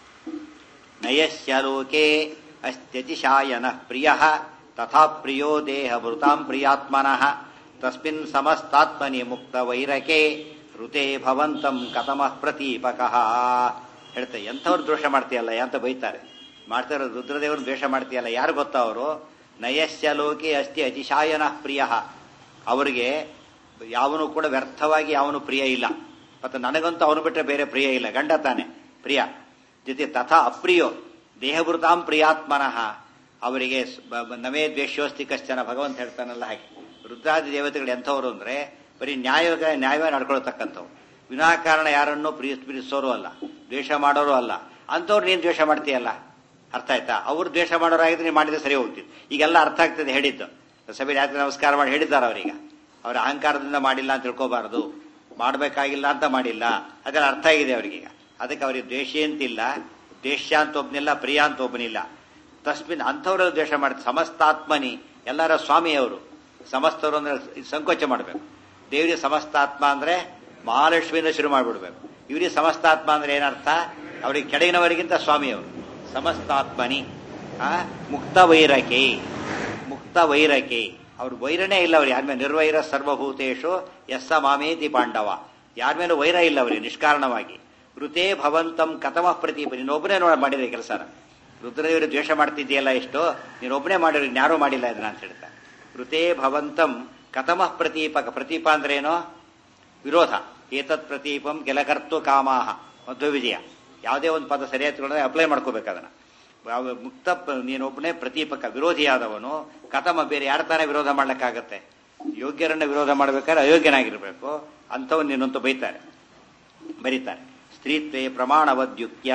ನಯಸ್ಯ ಲೋಕೆ ಅಸ್ತ್ಯತಿಶಾಯನ ಪ್ರಿಯ ತಥಾ ಪ್ರಿಯೋ ದೇಹಭೃತಾಂ ಪ್ರಿಯಾತ್ಮನಃ ತಸ್ಮಿನ್ ಸಮಸ್ತಾತ್ಮನಿ ಮುಕ್ತ ವೈರಕೆ ಋತೆ ಭವಂತಂ ಕಥಮಃ ಪ್ರತೀಪಕಃ ಹೇಳ್ತಾರೆ ಎಂಥವ್ರು ದ್ವೇಷ ಮಾಡ್ತೀಯಲ್ಲ ಅಂತ ಬೈತಾರೆ ಮಾಡ್ತಾರೆ ರುದ್ರದೇವರು ದ್ವೇಷ ಮಾಡ್ತೀಯಲ್ಲ ಯಾರು ಗೊತ್ತಾ ಅವರು ನಯಸ್ಯ ಲೋಕೆ ಅಸ್ತಿ ಅತಿಶಾಯನ ಪ್ರಿಯ ಅವರಿಗೆ ಯಾವನು ಕೂಡ ವ್ಯರ್ಥವಾಗಿ ಯಾವನು ಪ್ರಿಯ ಇಲ್ಲ ಮತ್ತು ನನಗಂತೂ ಅವನು ಬಿಟ್ಟರೆ ಬೇರೆ ಪ್ರಿಯ ಇಲ್ಲ ಗಂಡ ತಾನೆ ಪ್ರಿಯ ಜೊತೆ ತಥಾ ಅಪ್ರಿಯೋ ದೇಹಭೃತಾಂ ಪ್ರಿಯಾತ್ಮನಃ ಅವರಿಗೆ ಸ್- ಬ- ಬ- ನವೇ ದ್ವೇಷೋಸ್ತಿ ಕಶ್ಚನ ಭಗವಂತ ಹೇಳ್ತಾನಲ್ಲ ಹಾಗೆ ರುದ್ರಾದಿ ದೇವತೆಗಳು ಎಂಥವ್ರು ಅಂದ್ರೆ ಬರೀ ನ್ಯಾಯ ನ್ಯಾಯವೇ ನಡ್ಕೊಳ್ತಕ್ಕಂಥವ್ರು ವಿನಾಕಾರಣ ಯಾರನ್ನೂ ಪ್ರಿಯ ಪ್ರೀತಿಸೋರು ಅಲ್ಲ ದ್ವೇಷ ಮಾಡೋರು ಅಲ್ಲ ಅಂಥವ್ರು ನೀನು ದ್ವೇಷ ಮಾಡ್ತೀಯಲ್ಲ ಅರ್ಥ ಆಯ್ತಾ ಅವ್ರು ದ್ವೇಷ ಮಾಡೋರಾಗಿದ್ರೆ ನೀನು ಮಾಡಿದ್ರೆ ಸರಿ ಹೋಗ್ತಿತ್ತು ಈಗೆಲ್ಲ ಅರ್ಥ ಆಗ್ತದೆ ಹೇಳಿದ್ದು ಸಭೆ ಯಾತ್ರೆ ನಮಸ್ಕಾರ ಮಾಡಿ ಹೇಳಿದ್ದಾರೆ ಅವರೀಗ ಅವರ ಅಹಂಕಾರದಿಂದ ಮಾಡಿಲ್ಲ ಅಂತ ತಿಳ್ಕೋಬಾರದು ಮಾಡಬೇಕಾಗಿಲ್ಲ ಅಂತ ಮಾಡಿಲ್ಲ ಅದರ ಅರ್ಥ ಆಗಿದೆ ಅವರಿಗೀಗ ಅದಕ್ಕೆ ಅವರಿಗೆ ದ್ವೇಷ ಅಂತಿಲ್ಲ ದ್ವೇಷ ಅಂತ ಒಬ್ಬನಿಲ್ಲ ಪ್ರಿಯ ಅಂತ ಒಬ್ಬನಿಲ್ಲ ತಸ್ಮಿನ್ ಅಂಥವ್ರ ದ್ವೇಷ ಮಾಡಿ ಸಮಸ್ತಾತ್ಮನಿ ಎಲ್ಲರ ಸ್ವಾಮಿಯವರು ಸಮಸ್ತವರು ಅಂದ್ರೆ ಸಂಕೋಚ ಮಾಡಬೇಕು ದೇವರಿಗೆ ಸಮಸ್ತಾತ್ಮ ಅಂದ್ರೆ ಮಹಾಲಕ್ಷ್ಮಿಯಿಂದ ಶುರು ಮಾಡಿಬಿಡ್ಬೇಕು ಇವರಿಗೆ ಸಮಸ್ತಾತ್ಮ ಅಂದ್ರೆ ಏನರ್ಥ ಅವರಿಗೆ ಕೆಳಗಿನವರಿಗಿಂತ ಸ್ವಾಮಿಯವರು ಸಮಸ್ತಾತ್ಮನಿ ಆ ಮುಕ್ತ ವೈರಕೆ ಮುಕ್ತ ವೈರಕೆ ಅವ್ರು ವೈರನೇ ಇಲ್ಲ ಅವ್ರು ಯಾರ ಮೇಲೆ ನಿರ್ವೈರ ಸರ್ವಭೂತೇಶು ಎಸ್ಸ ಮಾಮೇತಿ ಪಾಂಡವ ಯಾರ ಮೇಲೂ ವೈರ ಇಲ್ಲ ಅವರಿಗೆ ನಿಷ್ಕಾರಣವಾಗಿ ಋತೇ ಭವಂತಂ ಕಥಮ ಪ್ರತೀಪ ನೀನೊಬ್ಬನೇ ನೋಡ ಮಾಡಿದೆ ಕೆಲಸನ ರುದ್ರದೇವರು ದ್ವೇಷ ಮಾಡ್ತಿದ್ದೀಯಲ್ಲ ಎಷ್ಟು ನೀನೊಬ್ಬನೇ ಮಾಡಿರೋ ಯಾರೂ ಮಾಡಿಲ್ಲ ಇದನ್ನ ಅಂತ ಹೇಳ್ತಾರೆ ಋತೇ ಭವಂತಂ ಕಥಮ ಪ್ರತೀಪಕ ಪ್ರತೀಪ ಅಂದ್ರೆ ಏನೋ ವಿರೋಧ ಏತತ್ ಪ್ರತೀಪಂ ಕೆಲಕರ್ತು ಕಾಮಾಹ ಮಧ್ವ ವಿಜಯ ಯಾವುದೇ ಒಂದು ಪದ ಸರಿಯಾಗಿ ತಗೊಂಡ್ರೆ ಅಪ್ಲೈ ಮಾಡ್ಕೋಬೇಕು ಅದನ್ನ ಯಾವ ಮುಕ್ತ ಪ- ನೀನೊಬ್ಬನೇ ಪ್ರತೀಪಕ ವಿರೋಧಿಯಾದವನು ಕಥಮ ಬೇರೆ ಯಾರ ತಾನೇ ವಿರೋಧ ಮಾಡ್ಲಿಕ್ಕಾಗತ್ತೆ ಯೋಗ್ಯರನ್ನ ವಿರೋಧ ಮಾಡ್ಬೇಕಾದ್ರೆ ಅಯೋಗ್ಯನಾಗಿರ್ಬೇಕು ಅಂಥವನ್ನ ನೀನಂತೂ ಬೈತಾರೆ ಬರೀತಾರೆ ಸ್ತ್ರೀತ್ವೇ ಪ್ರಮಾಣವದ್ಯುಕ್ತ್ಯ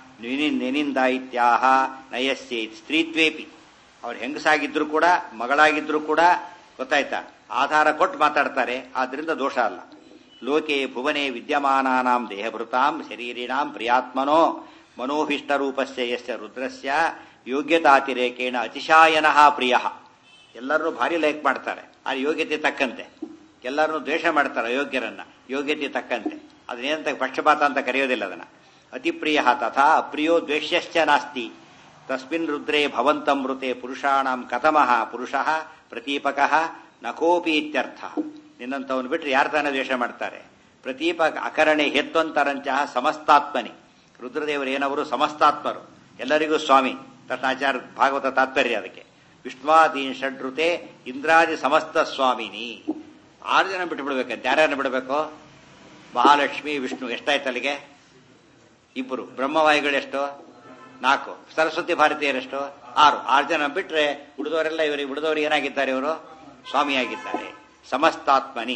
ನಿನಿಂದ ಇತ್ಯಾಹ ನಯಸ್ಯೇತ್ ಸ್ತ್ರೀತ್ವೇಪಿ ಅವ್ರು ಹೆಂಗಸಾಗಿದ್ರು ಕೂಡ ಮಗಳಾಗಿದ್ರು ಕೂಡ ಗೊತ್ತಾಯ್ತಾ ಆಧಾರ ಕೊಟ್ಟು ಮಾತಾಡ್ತಾರೆ ಆದ್ರಿಂದ ದೋಷ ಅಲ್ಲ ಲೋಕೆ ಭುವನೆ ವಿದ್ಯಮಾನಾನಾಂ ದೇಹಭೃತಾಂ ಶರೀರಿಣಾಂ ಪ್ರಿಯಾತ್ಮನೋ ಮನೋಭಿಷ್ಟ ರೂಪಸ್ಯ ಯಸ್ಯ ರುದ್ರಸ್ಯ ಯೋಗ್ಯತಾತಿರೇಕೇಣ ಅತಿಶಾಯನಃ ಪ್ರಿಯ ಎಲ್ಲರೂ ಭಾರಿ ಲೈಕ್ ಮಾಡ್ತಾರೆ ಆ ಯೋಗ್ಯತೆ ತಕ್ಕಂತೆ ಎಲ್ಲರನ್ನೂ ದ್ವೇಷ ಮಾಡ್ತಾರೆ ಅಯೋಗ್ಯರನ್ನ ಯೋಗ್ಯತೆ ತಕ್ಕಂತೆ ಅದನ್ನೇನಂತ ಪಕ್ಷಪಾತ ಅಂತ ಕರೆಯೋದಿಲ್ಲ ಅದನ್ನ ಅತಿಪ್ರಿಯ ತಥಾ ಅಪ್ರಿಯೋ ದ್ವೇಷ್ಯಶ್ಚ ನಾಸ್ತಿ ತಸ್ಮಿನ್ ರುದ್ರೇ ಭವಂತಂ ಮೃತೆ ಪುರುಷಾಣಂ ಕಥಮಃ ಪುರುಷಃ ಪ್ರತೀಪಕಃ ನಕೋಪಿ ಇತ್ಯರ್ಥ ನಿನ್ನಂತವನು ಬಿಟ್ಟರೆ ಯಾರು ತಾನೇ ದ್ವೇಷ ಮಾಡ್ತಾರೆ ಪ್ರತೀಪಕ ಅಕರಣೆ ಹೆತ್ತೊಂತರಂಚ ಸಮಸ್ತಾತ್ಮನಿ ರುದ್ರದೇವರು ಏನವರು ಸಮಸ್ತಾತ್ಮರು ಎಲ್ಲರಿಗೂ ಸ್ವಾಮಿ ತಟ್ಟಾಚಾರ ಭಾಗವತ ತಾತ್ಪರ್ಯ ಅದಕ್ಕೆ ವಿಷ್ಣುವಾದೀನ್ ಷಡ್ರುತೆ ಇಂದ್ರಾದಿ ಸಮಸ್ತ ಸ್ವಾಮಿನಿ ಆರು ಜನ ಬಿಟ್ಟು ಬಿಡ್ಬೇಕಂತ ಯಾರ್ಯಾರನ್ನ ಬಿಡಬೇಕು ಮಹಾಲಕ್ಷ್ಮಿ ವಿಷ್ಣು ಎಷ್ಟಾಯ್ತು ಅಲ್ಲಿಗೆ ಇಬ್ಬರು ಬ್ರಹ್ಮವಾಯುಗಳೆಷ್ಟು ನಾಲ್ಕು ಸರಸ್ವತಿ ಭಾರತೀಯರೆಷ್ಟು ಆರು ಆರು ಜನ ಬಿಟ್ರೆ ಉಳಿದವರೆಲ್ಲ ಇವರಿಗೆ ಉಳಿದವರು ಏನಾಗಿದ್ದಾರೆ ಇವರು ಸ್ವಾಮಿಯಾಗಿದ್ದಾರೆ ಸಮಸ್ತಾತ್ಮನಿ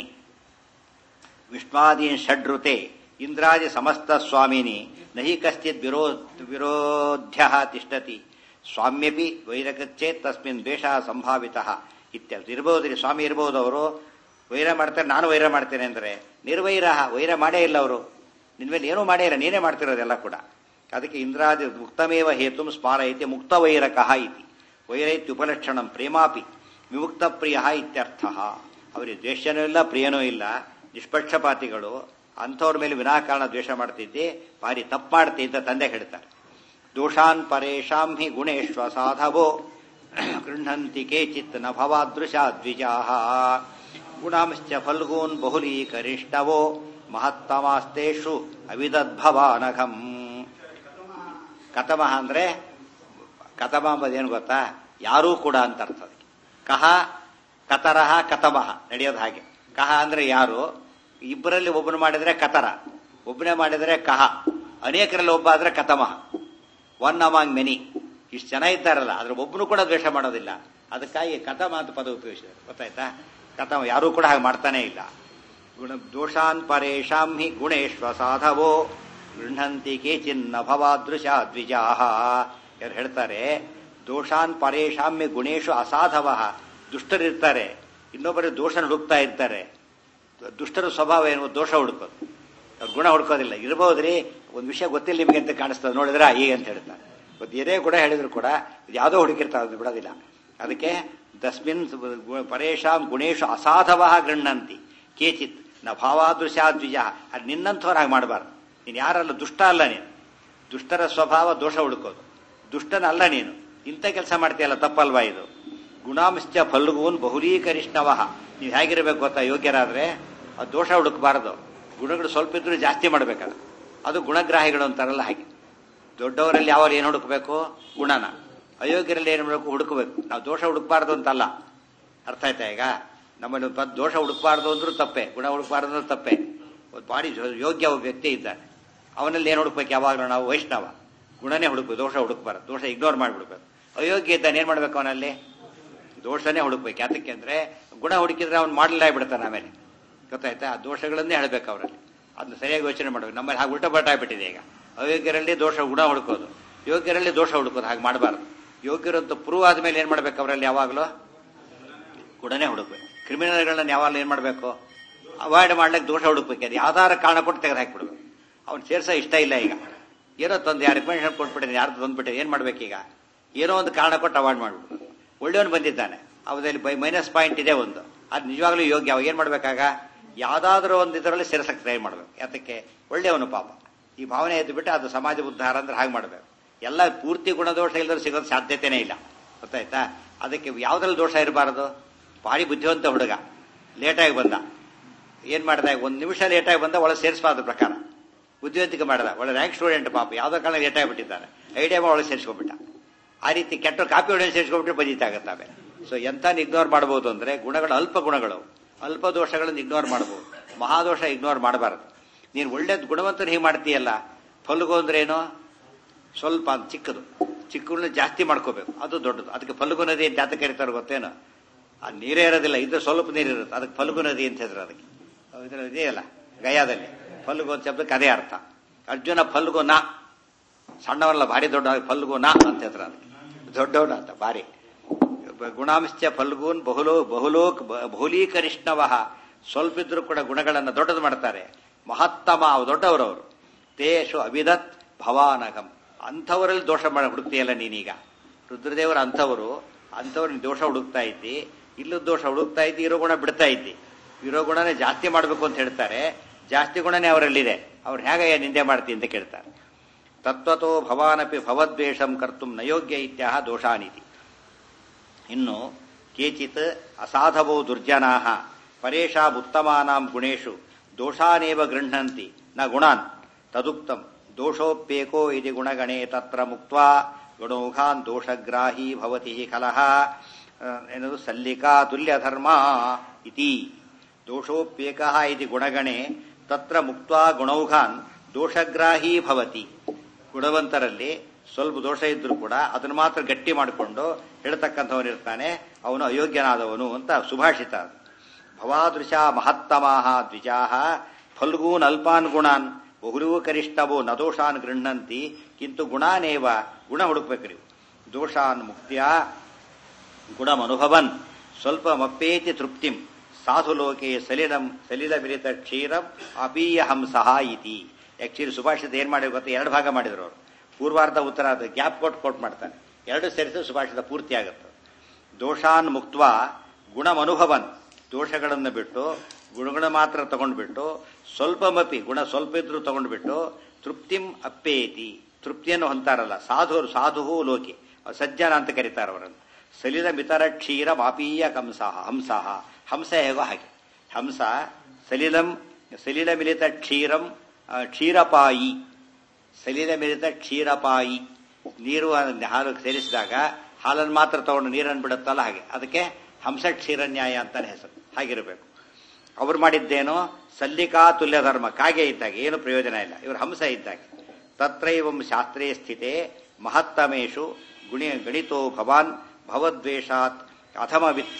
ವಿಷ್ಣಾದೀನ್ ಷಡ್ರುತೆ ಇಂದ್ರಾದಿ ಸಮಸ್ತ ಸ್ವಾಮಿನಿ ನಹಿ ಕಶ್ಚಿತ್ ವಿರೋ ವಿರೋಧ್ಯ ತಿಷ್ಟತಿ ಸ್ವಾಮ್ಯಪಿ ವೈರಕಚ್ಚೇತ್ ತಸ್ಮಿನ್ ದ್ವೇಷ ಸಂಭಾವಿತ ಇತ್ಯರ್ಥ ಇರಬಹುದ್ರಿ ಸ್ವಾಮಿ ಇರಬಹುದು ಅವರು ವೈರ ಮಾಡ್ತಾರೆ ನಾನು ವೈರ ಮಾಡ್ತೇನೆ ಅಂದ್ರೆ ನಿರ್ವೈರ ವೈರ ಮಾಡೇ ಇಲ್ಲ ಅವರು ನಿನ್ ಮೇಲೆ ಏನೂ ಮಾಡೇ ಇಲ್ಲ ನೀನೇ ಮಾಡ್ತಿರೋದೆಲ್ಲ ಕೂಡ ಅದಕ್ಕೆ ಇಂದ್ರಾದಿ ಮುಕ್ತಮೇವ ಹೇತು ಸ್ಮಾರಯತಿ ಮುಕ್ತ ವೈರಕಃ ಇತಿ ವೈರೈತ್ಯುಪಲಕ್ಷಣಂ ಪ್ರೇಮಾಪಿ ವಿಮುಕ್ತ ಪ್ರಿಯ ಇತ್ಯರ್ಥ ಅವರಿಗೆ ದ್ವೇಷನೂ ಇಲ್ಲ ಪ್ರಿಯನೂ ಇಲ್ಲ ನಿಷ್ಪಕ್ಷಪಾತಿಗಳು ಅಂಥವ್ರ ಮೇಲೆ ವಿನಾಕಾರಣ ದ್ವೇಷ ಮಾಡ್ತಿದ್ದೆ ಭಾರಿ ತಪ್ಪು ಮಾಡ್ತಿ ಅಂತ ತಂದೆ ಹೇಳ್ತಾರೆ ದೋಷಾನ್ ಪರೇಶಾಂ ಹಿ ಗುಣೇಶ್ವ ಸಾಧವೋ ಗೃಹಂತಿ ಕೇಚಿತ್ ನ ಭವಾದೃಶ ದ್ವಿಜಾಹ ಗುಣಾಂಶ್ಚ ಫಲ್ಗೂನ್ ಬಹುಲೀಕರಿಷ್ಟವೋ ಮಹತ್ತಮಾಸ್ತೇಷು ಅವಿದದ್ಭವಾನಘಂ ಕತಮಃ ಅಂದ್ರೆ ಕತಮ ಅಂಬುದೇನು ಗೊತ್ತಾ ಯಾರೂ ಕೂಡ ಅಂತ ಅರ್ಥ ಅದಕ್ಕೆ ಕಹ ಕತರಹ ಕತಮಃ ನಡೆಯೋದು ಹಾಗೆ ಕಹ ಅಂದ್ರೆ ಯಾರು ಇಬ್ಬರಲ್ಲಿ ಒಬ್ಬನು ಮಾಡಿದ್ರೆ ಕತರ ಒಬ್ಬನೇ ಮಾಡಿದ್ರೆ ಕಹ ಅನೇಕರಲ್ಲಿ ಒಬ್ಬ ಆದ್ರೆ ಕತಮಃ ಒನ್ ಅಮಾಂಗ್ ಮೆನಿ ಇಷ್ಟು ಜನ ಇದ್ದಾರಲ್ಲ ಅದ್ರ ಒಬ್ಬನು ಕೂಡ ದ್ವೇಷ ಮಾಡೋದಿಲ್ಲ ಅದಕ್ಕಾಗಿ ಕಥಮ ಅಂತ ಪದ ಉಪಯೋಗಿಸಿದ್ದಾರೆ ಗೊತ್ತಾಯ್ತಾ ಕಥಮ ಯಾರೂ ಕೂಡ ಹಾಗೆ ಮಾಡ್ತಾನೆ ಇಲ್ಲ ಗುಣ ದೋಷಾನ್ ಪರೇಶಾಂ ಹಿ ಗುಣೇಶ್ವ ಸಾಧವೋ ಗೃಹಂತಿ ಕೇಚಿನ್ನ ಭವಾದೃಶ ದ್ವಿಜಾಹ ಯಾರು ಹೇಳ್ತಾರೆ ದೋಷಾನ್ ಪರೇಶಾಮ್ಯ ಗುಣೇಶು ಅಸಾಧವ ದುಷ್ಟರಿರ್ತಾರೆ ಇನ್ನೊಬ್ಬರ ದೋಷ ಹುಡುಕ್ತಾ ಇರ್ತಾರೆ ದುಷ್ಟರ ಸ್ವಭಾವ ಏನು ದೋಷ ಹುಡುಕೋದು ಅವ್ರ ಗುಣ ಹುಡ್ಕೋದಿಲ್ಲ ಇರ್ಬೋದ್ರಿ ಒಂದು ವಿಷಯ ಗೊತ್ತಿಲ್ಲ ನಿಮಗೆ ಅಂತ ಕಾಣಿಸ್ತದೆ ನೋಡಿದ್ರೆ ಹೀಗೆ ಅಂತ ಹೇಳ್ತಾರೆ ಇವತ್ತು ಏನೇ ಕೂಡ ಹೇಳಿದ್ರು ಕೂಡ ಇದು ಯಾವುದೋ ಹುಡುಕಿರ್ತಾರೆ ಅದು ಬಿಡೋದಿಲ್ಲ ಅದಕ್ಕೆ ತಸ್ಮಿನ್ ಗು- ಪರೇಶಾಂ ಗುಣೇಶು ಅಸಾಧವ ಗೃಹಂತಿ ಕೇಚಿತ್ ನ ಭಾವಾದೃಶ ದ್ವಿಜ ಅದು ನಿನ್ನಂಥವ್ರು ಹಾಗೆ ಮಾಡಬಾರ್ದು ನೀನು ಯಾರಲ್ಲ ದುಷ್ಟ ಅಲ್ಲ ನೀನು ದುಷ್ಟರ ಸ್ವಭಾವ ದೋಷ ಹುಡುಕೋದು ದುಷ್ಟನಲ್ಲ ನೀನು ಇಂಥ ಕೆಲಸ ಮಾಡ್ತೀಯಲ್ಲ ತಪ್ಪಲ್ವಾ ಇದು ಗುಣಾಂಶ್ಚ ಫಲ್ಗುನ್ ಬಹುಲೀಕರಿಷ್ಣವ ನೀವು ಹೇಗಿರ್ಬೇಕು ಗೊತ್ತಾ ಯೋಗ್ಯರಾದ್ರೆ ಆ ದೋಷ ಹುಡುಕಬಾರದು ಗುಣಗಳು ಸ್ವಲ್ಪ ಇದ್ರೂ ಜಾಸ್ತಿ ಮಾಡ್ಬೇಕದು ಅದು ಗುಣಗ್ರಾಹಿಗಳು ಅಂತಾರಲ್ಲ ಹಾಗೆ ದೊಡ್ಡವರಲ್ಲಿ ಯಾವ ಏನು ಹುಡುಕಬೇಕು ಗುಣನ ಅಯೋಗ್ಯರಲ್ಲಿ ಏನು ಮಾಡಬೇಕು ಹುಡುಕಬೇಕು ನಾವು ದೋಷ ಹುಡುಕಬಾರ್ದು ಅಂತಲ್ಲ ಅರ್ಥ ಆಯ್ತಾ ಈಗ ನಮ್ಮಲ್ಲಿ ಒಂದು ಪದ್ ದೋಷ ಹುಡುಕಬಾರ್ದು ಅಂದ್ರೂ ತಪ್ಪೆ ಗುಣ ಹುಡುಕಬಾರ್ದು ಅಂದ್ರೂ ತಪ್ಪೆ ಒಂದು ಬಾಡಿ ಯೋಗ್ಯ ಒಬ್ಬ ವ್ಯಕ್ತಿ ಇದ್ದಾನೆ ಅವನಲ್ಲಿ ಏನು ಹುಡುಕ್ಬೇಕು ಯಾವಾಗಲೂ ನಾವು ವೈಷ್ಣವ ಗುಣನೇ ಹುಡುಕ್ಬೇಕು ದೋಷ ಹುಡುಕಬಾರ್ದು ದೋಷ ಇಗ್ನೋರ್ ಮಾಡಿಬಿಡ್ಬೇಕು ಅಯೋಗ್ಯ ಇದ್ದಾನೆ ಏನು ಮಾಡ್ಬೇಕು ಅವನಲ್ಲಿ ದೋಷನೇ ಹುಡುಕ್ಬೇಕು ಯಾತಕ್ಕೆ ಅಂದ್ರೆ ಗುಣ ಹುಡುಕಿದ್ರೆ ಅವ್ನು ಮಾಡಲಿಲ್ಲ ಬಿಡ್ತಾನೆ ಆಮೇಲೆ ಗೊತ್ತಾಯ್ತಾ ಆ ದೋಷಗಳನ್ನೇ ಹೇಳಬೇಕು ಅವರಲ್ಲಿ ಅದನ್ನ ಸರಿಯಾಗಿ ಯೋಚನೆ ಮಾಡಬೇಕು ನಮ್ಮಲ್ಲಿ ಹಾಗೆ ಉಲ್ಟ ಬಲ್ಟ ಆಗ್ಬಿಟ್ಟಿದೆ ಈಗ ಅಯೋಗ್ಯರಲ್ಲಿ ದೋಷ ಗುಣ ಹುಡುಕೋದು ಯೋಗ್ಯರಲ್ಲಿ ದೋಷ ಹುಡುಕೋದು ಹಾಗೆ ಮಾಡಬಾರ್ದು ಯೋಗ್ಯರಂತೂ ಪ್ರೂವ್ ಆದ್ಮೇಲೆ ಏನ್ ಮಾಡ್ಬೇಕು ಅವರಲ್ಲಿ ಯಾವಾಗಲೂ ಗುಣನೇ ಹುಡುಕ್ಬೇಕು ಕ್ರಿಮಿನಲ್ಗಳನ್ನ ಯಾವಾಗ ಏನ್ ಮಾಡಬೇಕು ಅವಾಯ್ಡ್ ಮಾಡ್ಲಿಕ್ಕೆ ದೋಷ ಹುಡುಕ್ಬೇಕು ಅದು ಯಾವ್ದಾರ ಕಾರಣ ಕೊಟ್ಟು ತೆಗೆದು ಹಾಕ್ಬಿಡ್ಬೇಕು ಅವ್ನು ಸೇರ್ಸೋ ಇಷ್ಟ ಇಲ್ಲ ಈಗ ಏನೋ ತಂದು ಯಾರು ರಿಕಮೆಂಡೇಶನ್ ಕೊಟ್ಬಿಟ್ಟಿದ್ರೆ ಯಾರ್ದು ಬಂದ್ಬಿಟ್ಟಿದೆ ಏನ್ ಮಾಡ್ಬೇಕೀಗ ಏನೋ ಒಂದು ಕಾರಣ ಕೊಟ್ಟು ಅವಾಯ್ಡ್ ಮಾಡ್ಬಿಡು ಒಳ್ಳೆಯವನು ಬಂದಿದ್ದಾನೆ ಅವದಲ್ಲಿ ಬೈ ಮೈನಸ್ ಪಾಯಿಂಟ್ ಇದೆ ಒಂದು ಅದು ನಿಜವಾಗ್ಲೂ ಯೋಗ್ಯ ಅವ ಏನ್ ಮಾಡ್ಬೇಕಾಗ ಯಾವ್ದಾದ್ರೂ ಒಂದು ಇದರಲ್ಲಿ ಸೇರ್ಸಕ್ಕೆ ಟ್ರೈ ಮಾಡ್ಬೇಕು ಯಾತಕ್ಕೆ ಒಳ್ಳೆಯವನು ಪಾಪ ಈ ಭಾವನೆ ಎದ್ದು ಬಿಟ್ಟು ಅದು ಸಮಾಜ ಉದ್ಧಾರ ಅಂದ್ರೆ ಹಾಗೆ ಮಾಡ್ಬೇಕು ಎಲ್ಲ ಪೂರ್ತಿ ಗುಣದೋಷ ಇಲ್ಲದ್ರೆ ಸಿಗೋದು ಸಾಧ್ಯತೆನೇ ಇಲ್ಲ ಗೊತ್ತಾಯ್ತಾ ಅದಕ್ಕೆ ಯಾವ್ದ್ರಲ್ಲಿ ದೋಷ ಇರಬಾರದು ಭಾರಿ ಬುದ್ಧಿವಂತ ಹುಡುಗ ಲೇಟಾಗಿ ಬಂದ ಏನ್ ಮಾಡ್ದ ಒಂದು ನಿಮಿಷ ಲೇಟಾಗಿ ಬಂದ ಒಳಗೆ ಸೇರಿಸಬಾರ್ದು ಪ್ರಕಾರ ಬುದ್ಧಿವಂತಿಕೆ ಮಾಡ್ದ ಒಳ್ಳೆ ರ್ಯಾಂಕ್ ಸ್ಟೂಡೆಂಟ್ ಪಾಪ ಯಾವ್ದೋ ಕಾರಣ ಲೇಟಾಗಿ ಬಿಟ್ಟಿದ್ದಾನೆ ಐಡಿಯಾ ಒಳಗೆ ಸೇರಿಸ್ಕೊಂಡ್ಬಿಟ್ಟ ಆ ರೀತಿ ಕೆಟ್ಟ ಕಾಪಿ ಹೊಡೆದು ಸೇರಿಸ್ಕೊಂಡ್ಬಿಟ್ರೆ ಬದೀತಾಗತ್ತವೆ ಸೊ ಎಂತ ಇಗ್ನೋರ್ ಮಾಡಬಹುದು ಅಂದ್ರೆ ಗುಣಗಳು ಅಲ್ಪ ಗುಣಗಳು ಅಲ್ಪ ದೋಷಗಳನ್ನು ಇಗ್ನೋರ್ ಮಾಡಬಹುದು ಮಹಾದೋಷ ಇಗ್ನೋರ್ ಮಾಡಬಾರದು ನೀನು ಒಳ್ಳೇದು ಗುಣವಂತನ ಹೀಗೆ ಮಾಡ್ತೀಯಲ್ಲ ಫಲ್ಗು ಅಂದ್ರೆ ಏನು ಸ್ವಲ್ಪ ಅದು ಚಿಕ್ಕದು ಚಿಕ್ಕಗಳನ್ನ ಜಾಸ್ತಿ ಮಾಡ್ಕೋಬೇಕು ಅದು ದೊಡ್ಡದು ಅದಕ್ಕೆ ಫಲ್ಗು ನದಿ ಅಂತ ಜಾತ ಕರೀತಾರೆ ಗೊತ್ತೇನು ಆ ನೀರೇ ಇರೋದಿಲ್ಲ ಇದ್ರೆ ಸ್ವಲ್ಪ ನೀರಿರುತ್ತೆ ಅದಕ್ಕೆ ಫಲ್ಗು ನದಿ ಅಂತ ಹೆಸರು ಅದಕ್ಕೆ ಇದ್ರಲ್ಲಿ ಇದೆಯಲ್ಲ ಗಯಾದಲ್ಲಿ ಫಲ್ಗು ಅಂತ ಶಬ್ದಕ್ಕೆ ಅದೇ ಅರ್ಥ ಅರ್ಜುನ ಫಲ್ಗು ನಾ ಸಣ್ಣವರಲ್ಲ ಭಾರಿ ದೊಡ್ಡ ಫಲ್ಗು ನಾ ಅಂತ ಹೆಸರು ಅದಕ್ಕೆ ದೊಡ್ಡವನ ಅಂತ ಭಾರಿ ಗುಣಾಂಶ ಫಲ್ಗೂನ್ ಬಹುಲೋ ಬಹುಲೋಕ್ ಬಹುಲೀಕರಿಷ್ಣವ ಸ್ವಲ್ಪ ಇದ್ರೂ ಕೂಡ ಗುಣಗಳನ್ನು ದೊಡ್ಡದು ಮಾಡ್ತಾರೆ ಮಹತ್ತಮ ಅವು ದೊಡ್ಡವರವರು ತೇಷು ಅವಿದತ್ ಭವಾನಗಂ ಅಂಥವರಲ್ಲಿ ದೋಷ ಮಾಡ ಹುಡುಕ್ತಿಯಲ್ಲ ನೀನೀಗ ರುದ್ರದೇವರ ಅಂಥವರು ಅಂಥವ್ರ ದೋಷ ಹುಡುಕ್ತಾ ಇದ್ದಿ ಇಲ್ಲದ ದೋಷ ಹುಡುಕ್ತಾ ಇದ್ದಿ ಇರೋ ಗುಣ ಬಿಡ್ತಾ ಇದ್ದಿ ಇರೋ ಗುಣನೇ ಜಾಸ್ತಿ ಮಾಡಬೇಕು ಅಂತ ಹೇಳ್ತಾರೆ ಜಾಸ್ತಿ ಗುಣನೇ ಅವರಲ್ಲಿದೆ ಅವ್ರು ಹೇಗೆ ನಿಂದೆ ಮಾಡ್ತಿ ಅಂತ ಕೇಳ್ತಾರೆ ತತ್ವತೋ ಭವಾನಪಿ ಭವದ್ವೇಷಂ ಕರ್ತು ನಯೋಗ್ಯ ಇತ್ಯಾಹ ದೋಷಾನಿತಿ ಇನ್ನು ಕೇಚಿತ್ ಅಸಾಧವೋ ದುರ್ಜನಾ ಪರೇಶಾಬುತ್ತಮಾನಾಂ ಗುಣೇಶು ದೋಷಾನೇವ ಗೃಹಂತಿ ನ ಗುಣಾನ್ ತದುಕ್ತಂ ದೋಷೋಪ್ಯೇಕೋ ಇತಿ ಗುಣಗಣೆ ತತ್ರ ಮುಕ್ತ್ವಾ ಗುಣೌಘಾನ್ ದೋಷಗ್ರಾಹಿ ಭವತಿ ಕಲಹ ಏನದು ಸಲ್ಲಿಕಾ ತುಲ್ಯಧರ್ಮ ಇತಿ ದೋಷೋಪ್ಯೇಕ ಇತಿ ಗುಣಗಣೆ ತತ್ರ ಮುಕ್ತ್ವಾ ಗುಣೌಘಾನ್ ದೋಷಗ್ರಾಹಿ ಭವತಿ ಗುಣವಂತರಲ್ಲಿ ಸ್ವಲ್ಪ ದೋಷ ಇದ್ರೂ ಕೂಡ ಅದನ್ನು ಮಾತ್ರ ಗಟ್ಟಿ ಮಾಡಿಕೊಂಡು ಹೇಳ್ತಕ್ಕಂಥವನಿರ್ತಾನೆ ಅವನು ಅಯೋಗ್ಯನಾದವನು ಅಂತ ಸುಭಾಷಿತ ಭವಾದೃಶ ಮಹತ್ತಮಾಹ ದ್ವಿಜಾಹ ಫಲ್ಗೂನ್ ಅಲ್ಪಾನ್ ಗುಣಾನ್ ಬಹುಲೂ ಕರಿಷ್ಠವೋ ನ ದೋಷಾನ್ ಗೃಹಂತಿ ಕಿಂತು ಗುಣಾನೇವ ಗುಣ ಹುಡುಕ್ಬೇಕು ನೀವು ದೋಷಾನ್ ಮುಕ್ತಿಯ ಗುಣಮನುಭವನ್ ಸ್ವಲ್ಪ ಮಪ್ಪೇತಿ ತೃಪ್ತಿಂ ಸಾಧು ಲೋಕೆ ಸಲಿಲಂ ಸಲಿಲ ಮಿಲಿತ ಕ್ಷೀರಂ ಅಪೀಯ ಹಂಸಃ ಇತಿ ಆಕ್ಚುಲಿ ಸುಭಾಷಿತ ಏನ್ ಮಾಡಿದ್ರು ಗೊತ್ತಾ ಎರಡು ಭಾಗ ಮಾಡಿದ್ರು ಅವರು ಪೂರ್ವಾರ್ಧ ಉತ್ತರಾರ್ಧ ಗ್ಯಾಪ್ ಕೊಟ್ಟು ಕೊಟ್ಟು ಮಾಡ್ತಾನೆ ಎರಡು ಸೇರಿಸಿ ಸುಭಾಷಿತ ಪೂರ್ತಿ ಆಗುತ್ತೆ ದೋಷಾನ್ ಮುಕ್ತ ಗುಣಮನುಭವನ್ ದೋಷಗಳನ್ನು ಬಿಟ್ಟು ಗುಣಗಳ ಮಾತ್ರ ತಗೊಂಡ್ಬಿಟ್ಟು ಸ್ವಲ್ಪ ಮಪಿ ಗುಣ ಸ್ವಲ್ಪ ಇದ್ರೂ ತಗೊಂಡ್ಬಿಟ್ಟು ತೃಪ್ತಿಂ ಅಪ್ಪೇತಿ ತೃಪ್ತಿಯನ್ನು ಹೊಂತಾರಲ್ಲ ಸಾಧು ಸಾಧು ಲೋಕಿ ಸಜ್ಜನ ಅಂತ ಕರೀತಾರೆ ಅವರನ್ನು ಸಲಿಲ ಮಿತರ ಕ್ಷೀರ ಮಾಪೀಯ ಕಂಸಃ ಹಂಸಃ ಹಂಸ ಹೇಗೋ ಹಾಗೆ ಹಂಸ ಸಲಿಲಂ ಸಲಿಲ ಮಿಲಿತ ಕ್ಷೀರಂ ಕ್ಷೀರಪಾಯಿ ಸಲಿಲ ಮಿಲಿತ ಕ್ಷೀರಪಾಯಿ ನೀರು ಹಾಲು ಸೇರಿಸಿದಾಗ ಹಾಲನ್ನು ಮಾತ್ರ ತಗೊಂಡು ನೀರನ್ನು ಬಿಡುತ್ತಲ್ಲ ಹಾಗೆ ಅದಕ್ಕೆ ಹಂಸ ಕ್ಷೀರನ್ಯಾಯ ಅಂತಾನೆ ಹೆಸರು ಹಾಗಿರಬೇಕು ಅವ್ರು ಮಾಡಿದ್ದೇನೋ ಸಲ್ಲಿಕಾ ತುಲ್ಯ ಧರ್ಮ ಕಾಗೆ ಇದ್ದಾಗ ಏನು ಪ್ರಯೋಜನ ಇಲ್ಲ ಇವರು ಹಂಸ ಇದ್ದಾಗ ತತ್ರೈವಂ ಶಾಸ್ತ್ರೇ ಸ್ಥಿತೆ ಮಹತ್ತಮೇಶು ಗುಣಿ ಗಣಿತೋ ಭವಾನ್ ಭವದ್ವೇಷಾತ್ ಅಥಮವಿತ್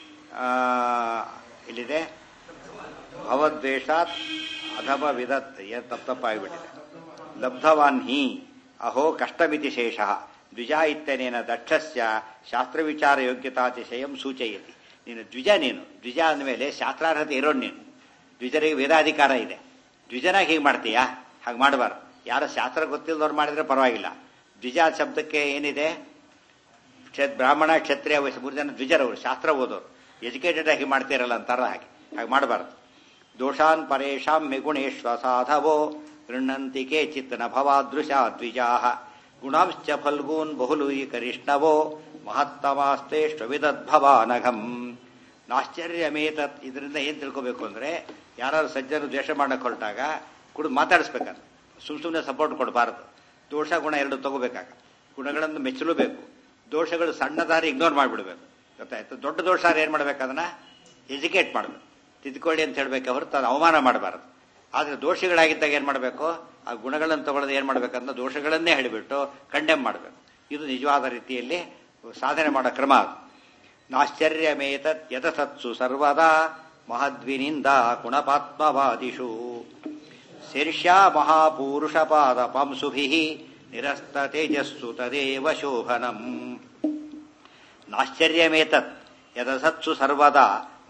ಇಲ್ಲಿದೆ ಭವದ್ವೇಷಾತ್ ಅಧಮ ವಿದತ್ ತಪ್ಪಪ್ಪಾಗಿಬಿಟ್ಟಿದೆ ಲಬ್ಧವಾನ್ ಹಿ ಅಹೋ ಕಷ್ಟಮಿತಿ ಶೇಷ ದ್ವಿಜ ಇತ್ಯನೇನ ದಕ್ಷಸ್ಯ ಶಾಸ್ತ್ರವಿಚಾರ ಯೋಗ್ಯತಾತಿಶಯಂ ಸೂಚಯತಿ ನೀನು ದ್ವಿಜ ನೀನು ದ್ವಿಜ ಅಂದಮೇಲೆ ಶಾಸ್ತ್ರಾರ್ಹತೆ ಇರೋನು ನೀನು ದ್ವಿಜರಿಗೆ ವೇದಾಧಿಕಾರ ಇದೆ ದ್ವಿಜನಾಗಿ ಹೀಗೆ ಮಾಡ್ತೀಯಾ ಹಾಗೆ ಮಾಡಬಾರ್ದು ಯಾರೋ ಶಾಸ್ತ್ರ ಗೊತ್ತಿಲ್ಲದವ್ರು ಮಾಡಿದ್ರೆ ಪರವಾಗಿಲ್ಲ ದ್ವಿಜ ಶಬ್ದಕ್ಕೆ ಏನಿದೆ ಬ್ರಾಹ್ಮಣ ಕ್ಷತ್ರಿಯ ವಯಸ್ಸು ಮೂರು ಜನ ದ್ವಿಜರವರು ಶಾಸ್ತ್ರ ಓದೋರು ಎಜುಕೇಟೆಡ್ ಆಗಿ ಮಾಡ್ತೀರಲ್ಲ ಅಂತಾರ ಹಾಗೆ ಹಾಗೆ ಮಾಡಬಾರ್ದು ದೋಷಾನ್ ಪರೇಶಾಂ ಮೆಗುಣೇಶ್ವ ಸಾಧವೋ ಗೃಹಂತಿ ಕೇಚಿತ್ ನ ಭವಾದೃಶ ದ್ವಿಜಾ ಗುಣಾಂಶ್ಚ ಫಲ್ಗೂನ್ ಬಹುಲೂಯಿಕರಿಷ್ಣವೋ ಮಹತ್ತಮಾಸ್ತೇಷ್ವಿದದ್ಭವಾನಘಂ ನಾಶ್ಚರ್ಯಮೇತತ್ ಇದರಿಂದ ಏನ್ ತಿಳ್ಕೋಬೇಕು ಅಂದ್ರೆ ಯಾರು ಸಜ್ಜರು ದ್ವೇಷ ಮಾಡಕ್ ಹೊರಟಾಗ ಕುಡಿದು ಮಾತಾಡಿಸ್ಬೇಕಾದ್ರೆ ಸುಮ್ ಸುಮ್ಮನೆ ಸಪೋರ್ಟ್ ಕೊಡಬಾರದು ದೋಷ ಗುಣ ಎರಡು ತಗೋಬೇಕಾಗ ಗುಣಗಳನ್ನು ಮೆಚ್ಚಲೂಬೇಕು ದೋಷಗಳು ಸಣ್ಣ ದಾರಿ ಇಗ್ನೋರ್ ಮಾಡಿಬಿಡ್ಬೇಕು ಗೊತ್ತಾಯ್ತು ದೊಡ್ಡ ದೋಷ ಏನ್ ಮಾಡ್ಬೇಕು ಅದನ್ನ ಎಜುಕೇಟ್ ಮಾಡಬೇಕು ತಿದ್ಕೊಳ್ಳಿ ಅಂತ ಹೇಳ್ಬೇಕು ಹೊರತು ಅದು ಅವಮಾನ ಮಾಡಬಾರದು ಆದ್ರೆ ದೋಷಿಗಳಾಗಿದ್ದಾಗ ಏನ್ ಮಾಡಬೇಕು ಆ ಗುಣಗಳನ್ನು ತಗೊಳ್ಳೋದು ಏನ್ ಮಾಡ್ಬೇಕಂದ್ರೆ ದೋಷಗಳನ್ನೇ ಹೇಳಿಬಿಟ್ಟು ಕಂಡೆಮ್ ಮಾಡಬೇಕು ಇದು ನಿಜವಾದ ರೀತಿಯಲ್ಲಿ ಸಾಧನೆ ಮಾಡೋ ಕ್ರಮ ಅದು ನಾಶ್ಚರ್ಯಮೇತತ್ ಯತಸತ್ಸು ಸರ್ವದಾ ಮಹದ್ವಿನಿಂದ ಗುಣಪಾತ್ಮವಾದಿಷು ಶೀರ್ಷ್ಯಾ ಮಹಾಪೂರುಷ ಪಾದ ಪಾಂಸುಭಿ ನಿರಸ್ತ ತೇಜಸ್ಸು ತದೇವ ಶೋಭನಂ ನಾಶ್ಚರ್ಯಮೇತತ್ ಯದಸತ್ಸು ಸರ್ವದಾ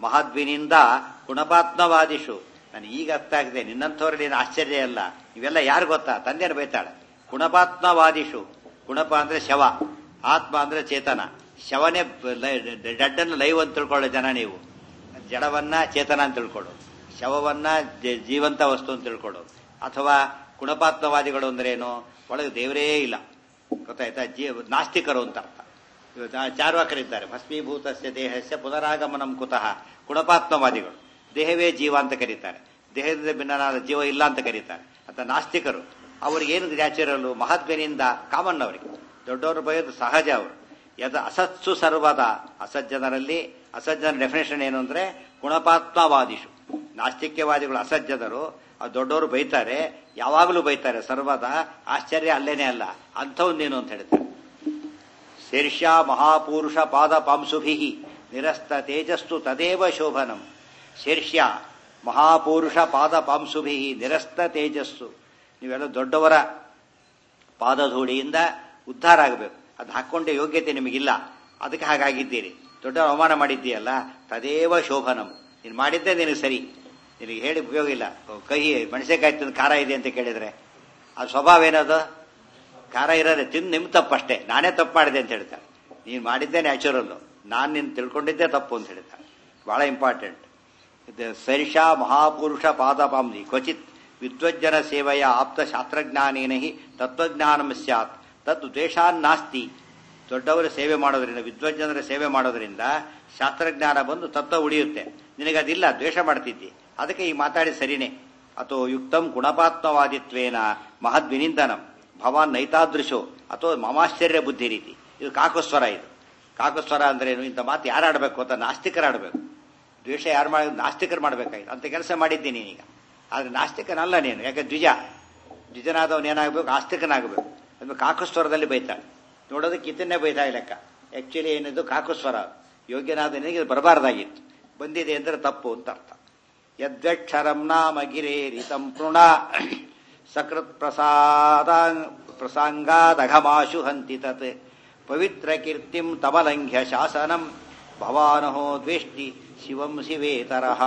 ಮಹಾದ್ವಿನಿಂದ ಗುಣಪಾತ್ಮವಾದಿಷು ನಾನು ಈಗ ಅರ್ಥ ಆಗಿದೆ ನಿನ್ನಂಥವ್ರಲ್ಲಿ ಏನು ಆಶ್ಚರ್ಯ ಅಲ್ಲ ಇವೆಲ್ಲ ಯಾರು ಗೊತ್ತಾ ತಂದೆನ ಬೈತಾಳೆ ಗುಣಪಾತ್ಮವಾದಿಷು ಗುಣಪ ಅಂದ್ರೆ ಶವ ಆತ್ಮ ಅಂದ್ರೆ ಚೇತನ ಶವನೇ ಡಡ್ಡನ್ನು ಲೈವ್ ಅಂತ ತಿಳ್ಕೊಳ್ಳೋ ಜನ ನೀವು ಜಡವನ್ನ ಚೇತನ ಅಂತ ತಿಳ್ಕೊಳ್ಳು ಶವವನ್ನ ಜ- ಜೀವಂತ ವಸ್ತು ಅಂತ ತಿಳ್ಕೊಳ್ಳು ಅಥವಾ ಗುಣಪಾತ್ಮವಾದಿಗಳು ಅಂದ್ರೆ ಏನು ಒಳಗೆ ದೇವರೇ ಇಲ್ಲ ಗೊತ್ತಾಯ್ತಾ ಜೀ ನಾಸ್ತಿಕರು ಅಂತ ಅರ್ಥ ಇವತ್ತು ಆ ಚಾರ್ವಾಕರಿದ್ದಾರೆ ಭಸ್ಮೀಭೂತಸ್ಯ ದೇಹಸ್ಯ ಪುನರಾಗಮನಂ ಕುತಃ ಗುಣಪಾತ್ಮವಾದಿಗಳು ದೇಹವೇ ಜೀವ ಅಂತ ಕರೀತಾರೆ ದೇಹದಿಂದ ಭಿನ್ನನಾದ ಜೀವ ಇಲ್ಲ ಅಂತ ಕರೀತಾರೆ ಅಂತ ನಾಸ್ತಿಕರು ಅವ್ರಿಗೆ ಏನು ನ್ಯಾಚುರಲ್ ಮಹಾತ್ಮನಿಂದ ಕಾಮನ್ ಅವರಿಗೆ ದೊಡ್ಡವರು ಬಯೋದು ಸಹಜ ಅವರು ಯದ ಅಸತ್ಸು ಸರ್ವದ ಅಸಜ್ಜನರಲ್ಲಿ ಅಸಜ್ಜನ ಡೆಫಿನೇಷನ್ ಏನು ಅಂದ್ರೆ ಗುಣಪಾತ್ಮವಾದಿಷು ನಾಸ್ತಿಕ್ಯವಾದಿಗಳು ಅಸಜ್ಜದರು ಆ ದೊಡ್ಡವರು ಬೈತಾರೆ ಯಾವಾಗಲೂ ಬೈತಾರೆ ಸರ್ವದ ಆಶ್ಚರ್ಯ ಅಲ್ಲೇನೆ ಅಲ್ಲ ಅಂಥವನ್ನೇನು ಅಂತ ಹೇಳ್ತಾರೆ ಶೀರ್ಷ ಮಹಾಪುರುಷ ಪಾದ ಪಾಂಸುಭಿ ನಿರಸ್ತ ತೇಜಸ್ತು ತದೇವ ಶೋಭನಂ ಶೀರ್ಷ್ಯ ಮಹಾಪುರುಷ ಪಾದ ಪಾಂಸುಭಿ ನಿರಸ್ತ ತೇಜಸ್ಸು ನೀವೆಲ್ಲ ದೊಡ್ಡವರ ಪಾದಧೂಳಿಯಿಂದ ಉದ್ಧಾರ ಆಗಬೇಕು ಅದು ಹಾಕೊಂಡ ಯೋಗ್ಯತೆ ನಿಮಗಿಲ್ಲ ಅದಕ್ಕೆ ಹಾಗಾಗಿದ್ದೀರಿ ದೊಡ್ಡ ಅವಮಾನ ಮಾಡಿದ್ದೀಯಲ್ಲ ತದೇವ ಶೋಭನಂ ನೀನು ಮಾಡಿದ್ದೇ ನಿನಗೆ ಸರಿ ನಿನಗೆ ಹೇಳಿ ಉಪಯೋಗ ಇಲ್ಲ ಕಹಿ ಮೆಣಸೆಕಾಯಿ ತಿಂದು ಖಾರ ಇದೆ ಅಂತ ಕೇಳಿದ್ರೆ ಅದು ಸ್ವಭಾವ ಏನದು ಖಾರ ಇರೋದೆ ತಿಂದು ನಿಮ್ ತಪ್ಪಷ್ಟೇ ನಾನೇ ತಪ್ಪು ಮಾಡಿದೆ ಅಂತ ಹೇಳ್ತಾರೆ ನೀನು ಮಾಡಿದ್ದೇ ನ್ಯಾಚುರಲ್ಲು ನಾನು ನಿನ್ನ ತಿಳ್ಕೊಂಡಿದ್ದೇ ತಪ್ಪು ಅಂತ ಹೇಳ್ತಾರೆ ಬಹಳ ಇಂಪಾರ್ಟೆಂಟ್ ಇದು ಸರಿಷ ಮಹಾಪುರುಷ ಪಾದಪಾಂಸಿ ಕ್ವಚಿತ್ ವಿದ್ವಜ್ಜನ ಸೇವೆಯ ಆಪ್ತ ಶಾಸ್ತ್ರಜ್ಞಾನೇನ ಹಿ ತತ್ವಜ್ಞಾನಂ ಸ್ಯಾತ್ ತದ್ ದ್ವೇಷಾನ್ನಾಸ್ತಿ ದೊಡ್ಡವರ ಸೇವೆ ಮಾಡೋದ್ರಿಂದ ವಿದ್ವಜ್ಜನರ ಸೇವೆ ಮಾಡೋದ್ರಿಂದ ಶಾಸ್ತ್ರಜ್ಞಾನ ಬಂದು ತತ್ವ ಉಳಿಯುತ್ತೆ ನಿನಗದಿಲ್ಲ ದ್ವೇಷ ಮಾಡ್ತಿದ್ದಿ ಅದಕ್ಕೆ ಈ ಮಾತಾಡಿ ಸರಿನೇ ಅಥೋ ಯುಕ್ತಂ ಗುಣಪಾತ್ಮವಾದಿತ್ವೇನ ಮಹದ್ವಿನಿಂದನಂ ಭವಾನ್ ನೈತಾದೃಶೋ ಅಥವಾ ಮಮಾಶ್ಚರ್ಯ ಬುದ್ಧಿ ರೀತಿ ಇದು ಕಾಕಸ್ವರ ಇದು ಕಾಕಸ್ವರ ಅಂದ್ರೆ ಏನು ಇಂಥ ಮಾತು ಯಾರು ಆಡಬೇಕು ಅಂತ ನಾಸ್ತಿಕರಾಡಬೇಕು ದ್ವೇಷ ಯಾರು ಮಾಡಿ ನಾಸ್ತಿಕರು ಮಾಡಬೇಕಾಗಿತ್ತು ಅಂತ ಕೆಲಸ ಮಾಡಿದ್ದೀನಿ ಈಗ ಆದ್ರೆ ನಾಸ್ತಿಕನಲ್ಲ ನೀನು ಯಾಕೆ ದ್ವಿಜ ದ್ವಿಜನಾದವನು ಏನಾಗಬೇಕು ಆಸ್ತಿಕನಾಗಬೇಕು ಅದು ಕಾಕಸ್ವರದಲ್ಲಿ ಬೈತಾಳೆ ನೋಡೋದಕ್ಕೆ ಇದನ್ನೇ ಬೈತಾ ಲೆಕ್ಕ ಆಕ್ಚುಲಿ ಏನಿದು ಕಾಕಸ್ವರ ಯೋಗ್ಯನಾದ ನಿನಗೆ ಇದು ಬರಬಾರ್ದಾಗಿತ್ತು ಬಂದಿದೆ ಅಂದ್ರೆ ತಪ್ಪು ಅಂತ ಅರ್ಥ ಯದ್ವಕ್ಷರಂ ನಾಮ ಗಿರೇರಿತಂ ಪೃಣ ಸಕೃತ್ ಪ್ರಸಾದ ಪ್ರಸಂಗಾದಘಮಾಶು ಹಂತಿ ತತ್ ಪವಿತ್ರ ಕೀರ್ತಿಂ ತಮಲಂಘ್ಯ ಶಾಸನಂ ಭವಾನಹೋ ದ್ವೇಷ್ಟಿ ಶಿವಂ ಶಿವೇತರಃ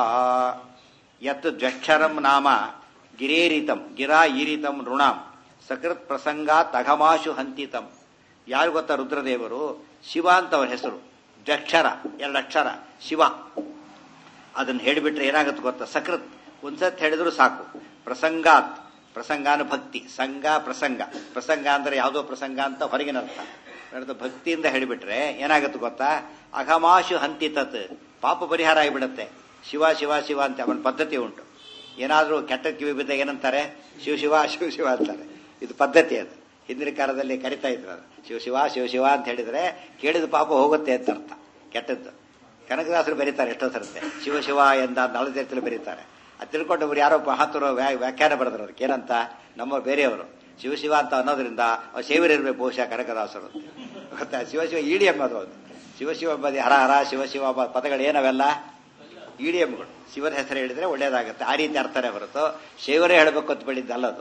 ಯತ್ ದ್ವಕ್ಷರಂ ನಾಮ ಗಿರೇರಿತಂ ಗಿರಾ ಈರಿತಂ ಋಣಾಂ ಸಕೃತ್ ಪ್ರಸಂಗಾತ್ ಅಘಮಾಶು ಹಂತಿತಂ ಯಾರು ಗೊತ್ತಾ ರುದ್ರದೇವರು ಶಿವ ಅಂತ ಅವರ ಹೆಸರು ದ್ವಕ್ಷರ ಎರಡು ಅಕ್ಷರ ಶಿವ ಅದನ್ನ ಹೇಳಿಬಿಟ್ರೆ ಏನಾಗುತ್ತೆ ಗೊತ್ತಾ ಸಕೃತ್ ಒಂದ್ಸತ್ ಹೇಳಿದ್ರು ಸಾಕು ಪ್ರಸಂಗಾತ್ ಪ್ರಸಂಗಾನು ಭಕ್ತಿ ಸಂಘ ಪ್ರಸಂಗ ಪ್ರಸಂಗ ಅಂದ್ರೆ ಯಾವುದೋ ಪ್ರಸಂಗ ಅಂತ ಹೊರಗಿನ ಅರ್ಥ ಅರ್ಥ ಭಕ್ತಿಯಿಂದ ಹೇಳಿಬಿಟ್ರೆ ಏನಾಗುತ್ತೆ ಗೊತ್ತಾ ಅಘಮಾಶು ಹಂತಿ ತತ್ ಪಾಪ ಪರಿಹಾರ ಆಗಿಬಿಡುತ್ತೆ ಶಿವ ಶಿವ ಶಿವ ಅಂತ ಅವನ ಪದ್ಧತಿ ಉಂಟು ಏನಾದ್ರೂ ಕೆಟ್ಟ ಕಿವಿ ಬಿದ್ದಾಗ ಏನಂತಾರೆ ಶಿವ ಶಿವ ಶಿವ ಶಿವ ಅಂತಾರೆ ಇದು ಪದ್ಧತಿ ಅದು ಹಿಂದಿನ ಕಾಲದಲ್ಲಿ ಕರಿತಾ ಇದ್ರು ಅದು ಶಿವ ಶಿವ ಶಿವ ಶಿವ ಅಂತ ಹೇಳಿದ್ರೆ ಕೇಳಿದ ಪಾಪ ಹೋಗುತ್ತೆ ಅಂತ ಅರ್ಥ ಕೆಟ್ಟದ್ದು ಕನಕದಾಸರು ಬರೀತಾರೆ ಎಷ್ಟೋ ಸರುತ್ತೆ ಶಿವ ಶಿವ ಎಂದ ನಳದೇರ್ತಲು ಬರೀತಾರೆ ಅದು ತಿಳ್ಕೊಂಡವ್ರು ಯಾರೋ ಮಹತ್ವರು ವ್ಯಾಖ್ಯಾನ ಬರೆದ್ರು ಅದಕ್ಕೆ ಏನಂತ ನಮ್ಮ ಬೇರೆಯವರು ಶಿವ ಶಿವ ಅಂತ ಅನ್ನೋದ್ರಿಂದ ಅವ್ರು ಸೇವರಿರ್ಬೇಕು ಬಹುಶಃ ಕನಕದಾಸರು ಗೊತ್ತಾ ಶಿವ ಶಿವ ಇಡಿಎಂ ಅದು ಒಂದು ಶಿವ ಶಿವ ಎಂಬುದು ಹರ ಹರ ಶಿವ ಶಿವ ಎಂಬ ಪದಗಳು ಏನವೆಲ್ಲ ಇಡಿಎಂಗಳು ಶಿವನ ಹೆಸರು ಹೇಳಿದ್ರೆ ಒಳ್ಳೇದಾಗುತ್ತೆ ಆ ರೀತಿ ಅರ್ಥನೇ ಹೊರತು ಶಿವರೇ ಹೇಳಬೇಕು ಅಂತ ಬೆಳಿದ್ದಲ್ಲ ಅದು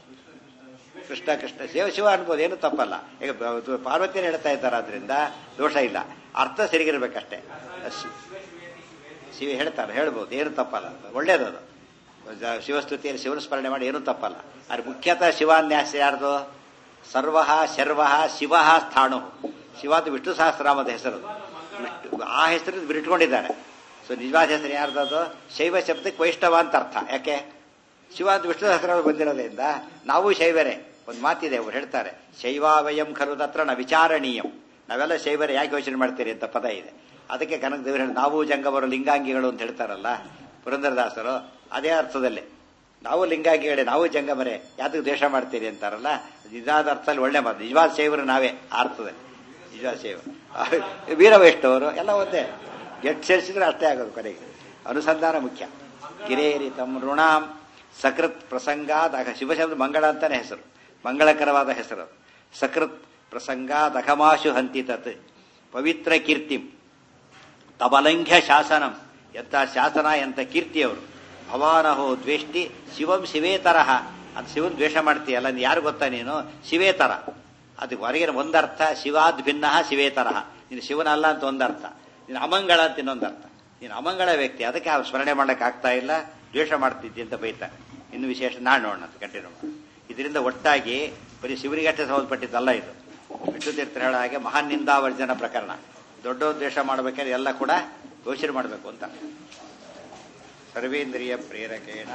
ಕೃಷ್ಣ ಕೃಷ್ಣ ಶಿವ ಶಿವ ಅನ್ಬೋದು ಏನು ತಪ್ಪಲ್ಲ ಈಗ ಬ- ಪಾರ್ವತಿಯನ್ನು ಹೇಳ್ತಾ ಇದ್ದಾರೆ ಆದ್ರಿಂದ ದೋಷ ಇಲ್ಲ ಅರ್ಥ ಸರಿಗಿರ್ಬೇಕಷ್ಟೇ ಶಿ- ಶಿವ ಹೇಳ್ತಾರೆ ಹೇಳ್ಬೋದು ಏನು ತಪ್ಪಲ್ಲ ಒಳ್ಳೇದದು ಜ- ಶಿವಸ್ತುತಿಯಲ್ಲಿ ಶಿವನ ಸ್ಮರಣೆ ಮಾಡಿ ಏನೂ ತಪ್ಪಲ್ಲ ಆದ್ರೆ ಮುಖ್ಯತಃ ಶಿವಾನ್ಯಾಸ ಯಾರ್ದು ಸರ್ವ ಶರ್ವ ಶಿವ ಸ್ಥಾಣು ಶಿವ ಅಂತ ವಿಷ್ಣು ಸಹಸ್ರನಾಮದ ಹೆಸರು ವಿಷ್ಣು ಆ ಹೆಸರು ಬಿಟ್ಟಿಕೊಂಡಿದ್ದಾರೆ ಸೊ ನಿಜವಾದ ಹೆಸರು ಯಾರ್ದದು ಶೈವ ಶಬ್ದಕ್ಕೆ ವೈಷ್ಣವ ಅಂತ ಅರ್ಥ ಯಾಕೆ ಶಿವ ಅಂತ ವಿಷ್ಣು ಸಹಸ್ರ ಬಂದಿರೋದ್ರಿಂದ ನಾವು ಶೈವರೇ ಒಂದು ಮಾತಿದೆ ಅವ್ರು ಹೇಳ್ತಾರೆ ಶೈವಾವಯಂ ಖರುದತ್ರ ನ ವಿಚಾರಣೀಯಂ ನಾವೆಲ್ಲ ಶೈವರೇ ಯಾಕೆ ಯೋಚನೆ ಮಾಡ್ತೀರಿ ಅಂತ ಪದ ಇದೆ ಅದಕ್ಕೆ ಕನಕ ದೇವರು ಹೇಳಿ ನಾವು ಜಂಗಮರು ಲಿಂಗಾಂಗಿಗಳು ಅಂತ ಹೇಳ್ತಾರಲ್ಲ ಪುರಂದರದಾಸರು ಅದೇ ಅರ್ಥದಲ್ಲಿ ನಾವು ಲಿಂಗಾಂಗಿಗಳೇ ನಾವು ಜಂಗಮರೇ ಯಾತಕ್ಕೆ ದ್ವೇಷ ಮಾಡ್ತೀರಿ ಅಂತಾರಲ್ಲ ನಿಜವಾದ ಅರ್ಥದಲ್ಲಿ ಒಳ್ಳೆ ಮಾತು ನಿಜವಾದ ಶೈವರು ನಾವೇ ಆ ಅರ್ಥದಲ್ಲಿ ನಿಜವಾದ ಶೈವ ವೀರ ವೈಷ್ಣವರು ಎಲ್ಲ ಒಂದೇ ಎಷ್ಟು ಸೇರಿಸಿದ್ರೆ ಅಷ್ಟೇ ಆಗೋದು ಕೊನೆಗೆ ಅನುಸಂಧಾನ ಮುಖ್ಯ ಕಿರೇರಿ ತಮ್ಮ ಋಣಾಂ ಸಕೃತ್ ಪ್ರಸಂಗಾದ ಅಘ ಶಿವಶಬ್ದ ಮಂಗಳ ಅಂತಾನೆ ಹೆಸರು ಮಂಗಳಕರವಾದ ಹೆಸರು ಸಕೃತ್ ಪ್ರಸಂಗಾದ ಅಘಮಾಶು ಹಂತಿ ತತ್ ಪವಿತ್ರ ಕೀರ್ತಿಂ ತಬಲಂಘ್ಯ ಶಾಸನಂ ಎಂತ ಶಾಸನ ಎಂತ ಕೀರ್ತಿಯವರು ಭವಾನಹೋ ದ್ವೇಷ್ಟಿ ಶಿವಂ ಶಿವೇತರಹ ಅದು ಶಿವನ್ ದ್ವೇಷ ಮಾಡ್ತೀಯಲ್ಲ ನೀನು ಯಾರು ಗೊತ್ತಾ ನೀನು ಶಿವೇತರ ಅದು ಹೊರಗಿನ ಒಂದರ್ಥ ಶಿವಾದ್ ಭಿನ್ನ ಶಿವೇತರಹ ನೀನು ಶಿವನಲ್ಲ ಅಂತ ಒಂದರ್ಥ ನೀನು ಅಮಂಗಳ ಅಂತ ಇನ್ನೊಂದರ್ಥ ನೀನು ಅಮಂಗಳ ವ್ಯಕ್ತಿ ಅದಕ್ಕೆ ಅವ್ರು ಸ್ಮರಣೆ ಮಾಡಕ್ಕೆ ಆಗ್ತಾ ಇಲ್ಲ ದ್ವೇಷ ಮಾಡ್ತಿದ್ದಿ ಅಂತ ಬೈತಾನೆ ಇನ್ನು ವಿಶೇಷ ನಾಳೆ ನೋಡೋಣ ಅಂತ ಕಂಟಿನ್ಯೂ ಇದರಿಂದ ಒಟ್ಟಾಗಿ ಬರೀ ಶಿವರಿಗಷ್ಟೇ ಸಂಬಂಧಪಟ್ಟಿದ್ದಲ್ಲ ಇದು ವಿಷ್ಣು ತೀರ್ಥರು ಹೇಳೋ ಹಾಗೆ ಮಹಾನ್ ನಿಂದಾವರ್ಜನ ಪ್ರಕರಣ ದೊಡ್ಡ ದ್ವೇಷ ಮಾಡಬೇಕಾದ್ರೆ ಎಲ್ಲ ಕೂಡ ಯೋಚನೆ ಮಾಡಬೇಕು ಅಂತ ಸರ್ವೇಂದ್ರಿಯ ಪ್ರೇರಕೇಣ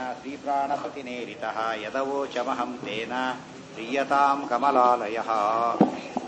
ಶ್ರೀಪ್ರಾಣಪತಿನೇರಿತ ಯದವೋಚಮಹಂ ತೇನ ಪ್ರೀಯತಾಂ ಕಮಲಾಲಯ